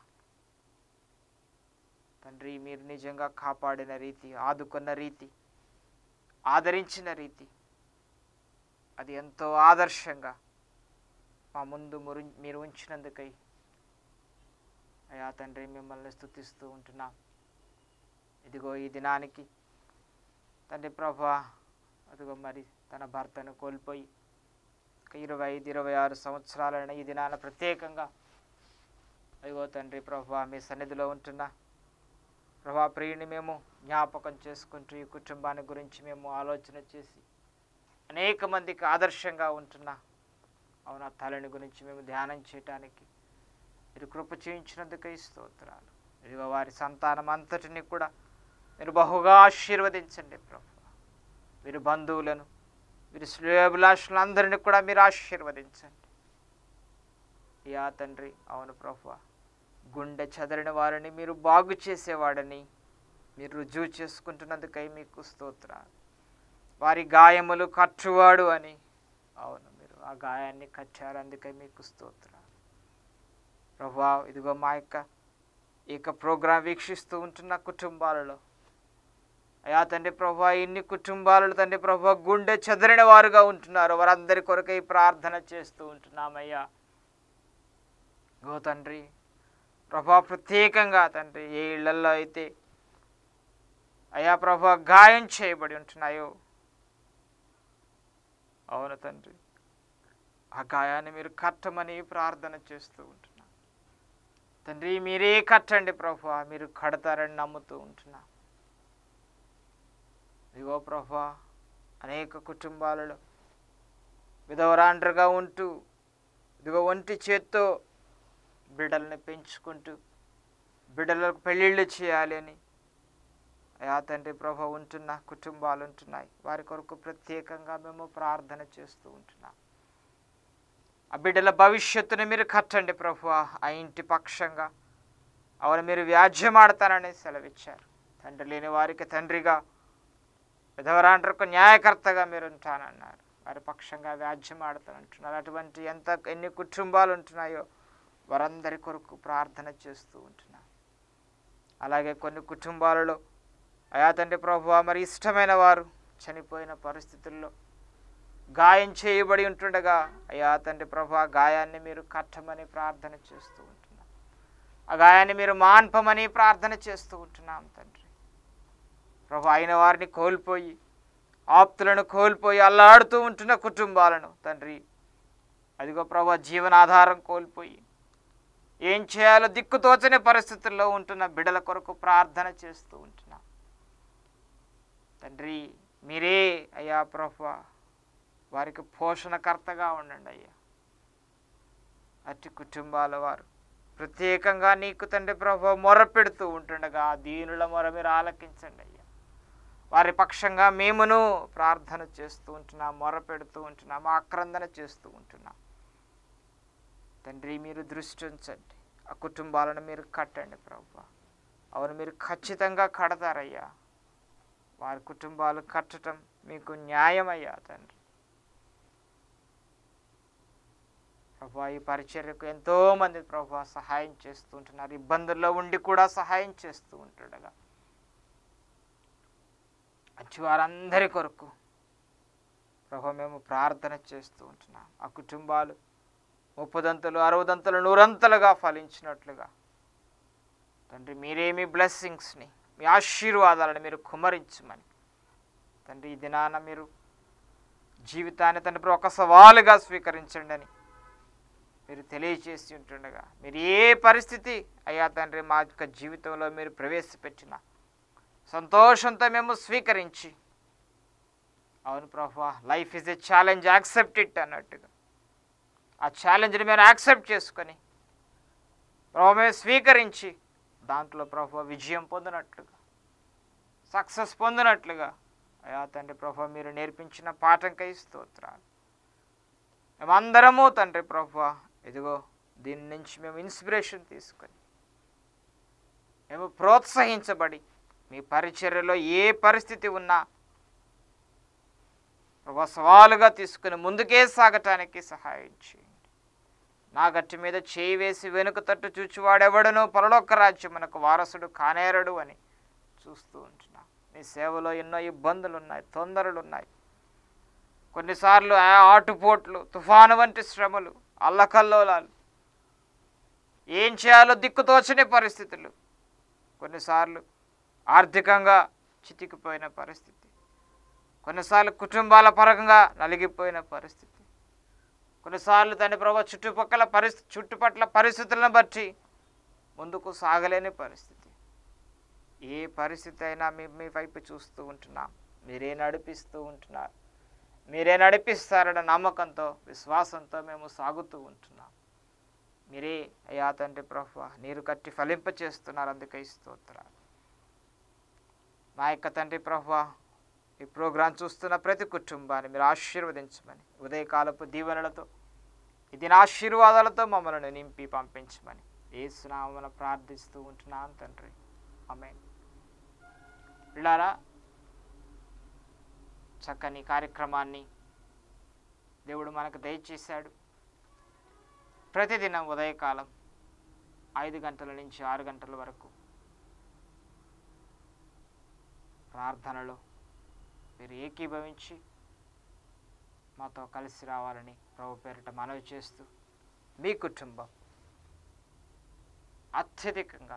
తండ్రి మీరు నిజంగా కాపాడిన రీతి ఆదుకున్న రీతి ఆదరించిన రీతి అది ఎంతో ఆదర్శంగా మా ముందు మురు మీరు ఉంచినందుకై అయా తండ్రి మిమ్మల్ని స్థుతిస్తూ ఉంటున్నాం ఇదిగో ఈ దినానికి తండ్రి ప్రభా అదిగో మరి తన భర్తను కోల్పోయి ఒక ఇరవై ఐదు ఇరవై ఆరు సంవత్సరాలైన ఈ దినాన ప్రత్యేకంగా అదిగో తండ్రి ప్రభా మీ సన్నిధిలో ఉంటున్నా ప్రభా ప్రియుని మేము జ్ఞాపకం చేసుకుంటూ ఈ కుటుంబాన్ని గురించి మేము ఆలోచన చేసి అనేక మందికి ఆదర్శంగా ఉంటున్నా అవునా తలని గురించి మేము ధ్యానం చేయటానికి మీరు కృప చేయించినందుకై స్తోత్రాలు ఇదిగో వారి సంతానం అంతటిని కూడా మీరు బహుగా ఆశీర్వదించండి ప్రభు మీరు బంధువులను మీరు శ్రేయభిలాషులందరినీ కూడా మీరు ఆశీర్వదించండి యా తండ్రి అవును ప్రభు గుండె చెదరిన వారిని మీరు బాగు చేసేవాడని మీరు రుజువు చేసుకుంటున్నందుకై మీకు స్తోత్రాలు వారి గాయములు కట్టువాడు అని అవును మీరు ఆ గాయాన్ని కట్టారు అందుకై మీకు స్తోత్రాలు ప్రభా ఇదిగో మా యొక్క ఈ యొక్క ప్రోగ్రాం వీక్షిస్తూ ఉంటున్న కుటుంబాలలో అయా తండ్రి ప్రభా ఇన్ని కుటుంబాలలో తండ్రి ప్రభా గుండె చెదరిన వారుగా ఉంటున్నారు వారందరి కొరకై ప్రార్థన చేస్తూ ఉంటున్నామయ్యా గో తండ్రి ప్రభా ప్రత్యేకంగా తండ్రి ఏ ఇళ్లలో అయితే అయా ప్రభా గాయం చేయబడి ఉంటున్నాయో అవును తండ్రి ఆ గాయాన్ని మీరు కట్టమని ప్రార్థన చేస్తూ ఉంటున్నా తండ్రి మీరే కట్టండి ప్రభా మీరు కడతారని నమ్ముతూ ఉంటున్నా ఇదిగో ప్రభా అనేక కుటుంబాలలో విధవరాండ్రగా ఉంటూ ఇదిగో ఒంటి చేత్తో బిడ్డల్ని పెంచుకుంటూ బిడ్డలకు పెళ్ళిళ్ళు చేయాలి అని అయా తండ్రి ప్రభ ఉంటున్న కుటుంబాలు ఉంటున్నాయి వారి కొరకు ప్రత్యేకంగా మేము ప్రార్థన చేస్తూ ఉంటున్నాం ఆ బిడ్డల భవిష్యత్తుని మీరు కట్టండి ప్రభు ఆ ఇంటి పక్షంగా అవును మీరు వ్యాజ్యమాడతానని సెలవిచ్చారు తండ్రి లేని వారికి తండ్రిగా విధవరాండ్రకు న్యాయకర్తగా మీరు ఉంటానన్నారు వారి పక్షంగా వ్యాజ్యమాడతానంటున్నారు అటువంటి ఎంత ఎన్ని కుటుంబాలు ఉంటున్నాయో వారందరి కొరకు ప్రార్థన చేస్తూ ఉంటున్నాం అలాగే కొన్ని కుటుంబాలలో అయా తండ్రి ప్రభు మరి ఇష్టమైన వారు చనిపోయిన పరిస్థితుల్లో గాయం చేయబడి ఉంటుండగా అయ్యా తండ్రి ప్రభు ఆ గాయాన్ని మీరు కట్టమని ప్రార్థన చేస్తూ ఉంటున్నాం ఆ గాయాన్ని మీరు మాన్పమని ప్రార్థన చేస్తూ ఉంటున్నాం తండ్రి ప్రభు అయిన వారిని కోల్పోయి ఆప్తులను కోల్పోయి అల్లాడుతూ ఉంటున్న కుటుంబాలను తండ్రి అదిగో ప్రభు జీవనాధారం కోల్పోయి ఏం చేయాలో దిక్కుతోచని పరిస్థితుల్లో ఉంటున్న బిడల కొరకు ప్రార్థన చేస్తూ ఉంటున్నాం తండ్రి మీరే అయ్యా ప్రభు వారికి పోషణకర్తగా ఉండండి అయ్యా అట్టి కుటుంబాల వారు ప్రత్యేకంగా నీకు తండ్రి ప్రభు మొర పెడుతూ ఉంటుండగా ఆ దీనుల మొర మీరు ఆలకించండి అయ్యా వారి పక్షంగా మేమును ప్రార్థన చేస్తూ ఉంటున్నాం మొర పెడుతూ ఉంటున్నాం ఆక్రందన చేస్తూ ఉంటున్నాం తండ్రి మీరు దృష్టి ఉంచండి ఆ కుటుంబాలను మీరు కట్టండి ప్రభు అవును మీరు ఖచ్చితంగా కడతారయ్యా వారి కుటుంబాలు కట్టడం మీకు న్యాయమయ్యా తండ్రి ప్రభా ఈ పరిచర్యకు ఎంతో మంది ప్రభా సహాయం చేస్తూ ఉంటున్నారు ఇబ్బందుల్లో ఉండి కూడా సహాయం చేస్తూ ఉంటుండగా అచ్చి వారందరి కొరకు ప్రభా మేము ప్రార్థన చేస్తూ ఉంటున్నాం ఆ కుటుంబాలు ముప్పదంతలు అరవదంతలు నూరంతలుగా ఫలించినట్లుగా తండ్రి మీరే మీ బ్లెస్సింగ్స్ని మీ ఆశీర్వాదాలను మీరు కుమరించమని తండ్రి ఈ దినాన మీరు జీవితాన్ని తండ్రి ఒక సవాలుగా స్వీకరించండి అని మీరు తెలియచేసి ఉంటుండగా మీరు ఏ పరిస్థితి అయ్యా తండ్రి మా యొక్క జీవితంలో మీరు ప్రవేశపెట్టిన సంతోషంతో మేము స్వీకరించి అవును ప్రభా life is a challenge accept it అన్నట్టుగా ఆ ఛాలెంజ్ని మేము యాక్సెప్ట్ చేసుకొని ప్రభు మేము స్వీకరించి దాంట్లో ప్రభు విజయం పొందినట్లుగా సక్సెస్ పొందినట్లుగా అయా తండ్రి ప్రభు మీరు నేర్పించిన పాఠంకై స్తోత్రాలు మేమందరము తండ్రి ప్రభు ఇదిగో దీని నుంచి మేము ఇన్స్పిరేషన్ తీసుకొని మేము ప్రోత్సహించబడి మీ పరిచర్యలో ఏ పరిస్థితి ఉన్నా ప్రభు సవాలుగా తీసుకుని ముందుకే సాగటానికి సహాయం చేయండి నా గట్టి మీద చేయి వేసి వెనుక తట్టు చూచివాడెవడనో పరలోక రాజ్యం మనకు వారసుడు కానేరడు అని చూస్తూ ఉంటున్నా నీ సేవలో ఎన్నో ఇబ్బందులు ఉన్నాయి తొందరలు ఉన్నాయి కొన్నిసార్లు ఆ ఆటుపోట్లు తుఫాను వంటి శ్రమలు అల్లకల్లోలాలు ఏం చేయాలో దిక్కుతోచని పరిస్థితులు కొన్నిసార్లు ఆర్థికంగా చితికిపోయిన పరిస్థితి కొన్నిసార్లు కుటుంబాల పరంగా నలిగిపోయిన పరిస్థితి కొన్నిసార్లు తండ్రి ప్రభు చుట్టుపక్కల పరిస్థితి చుట్టుపట్ల పరిస్థితులను బట్టి ముందుకు సాగలేని పరిస్థితి ఏ పరిస్థితి అయినా మీ మీ వైపు చూస్తూ ఉంటున్నాం మీరే నడిపిస్తూ ఉంటున్నారు మీరే నడిపిస్తారన్న నమ్మకంతో విశ్వాసంతో మేము సాగుతూ ఉంటున్నాం మీరే అయ్యా తండ్రి ప్రభు నీరు కట్టి ఫలింప చేస్తున్నారు అందుకే స్తోత్రాలు మా యొక్క తండ్రి ప్రభు ఈ ప్రోగ్రాం చూస్తున్న ప్రతి కుటుంబాన్ని మీరు ఆశీర్వదించమని ఉదయకాలపు దీవెనలతో ఇది నా ఆశీర్వాదాలతో మమ్మల్ని నింపి పంపించమని ఏసునామన ప్రార్థిస్తూ ఉంటున్నాను తండ్రి ఆమె పిల్లారా చక్కని కార్యక్రమాన్ని దేవుడు మనకు దయచేశాడు ప్రతిదినం ఉదయకాలం ఐదు గంటల నుంచి ఆరు గంటల వరకు ప్రార్థనలో మీరు ఏకీభవించి మాతో కలిసి రావాలని ప్రభు పేరిట మనవి చేస్తూ మీ కుటుంబం అత్యధికంగా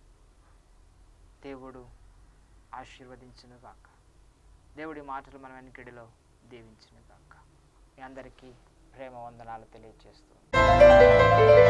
దేవుడు ఆశీర్వదించునుగాక దేవుడి మాటలు మన వెనుకడిలో దీవించునుగాక మీ అందరికీ ప్రేమ వందనాలు తెలియజేస్తూ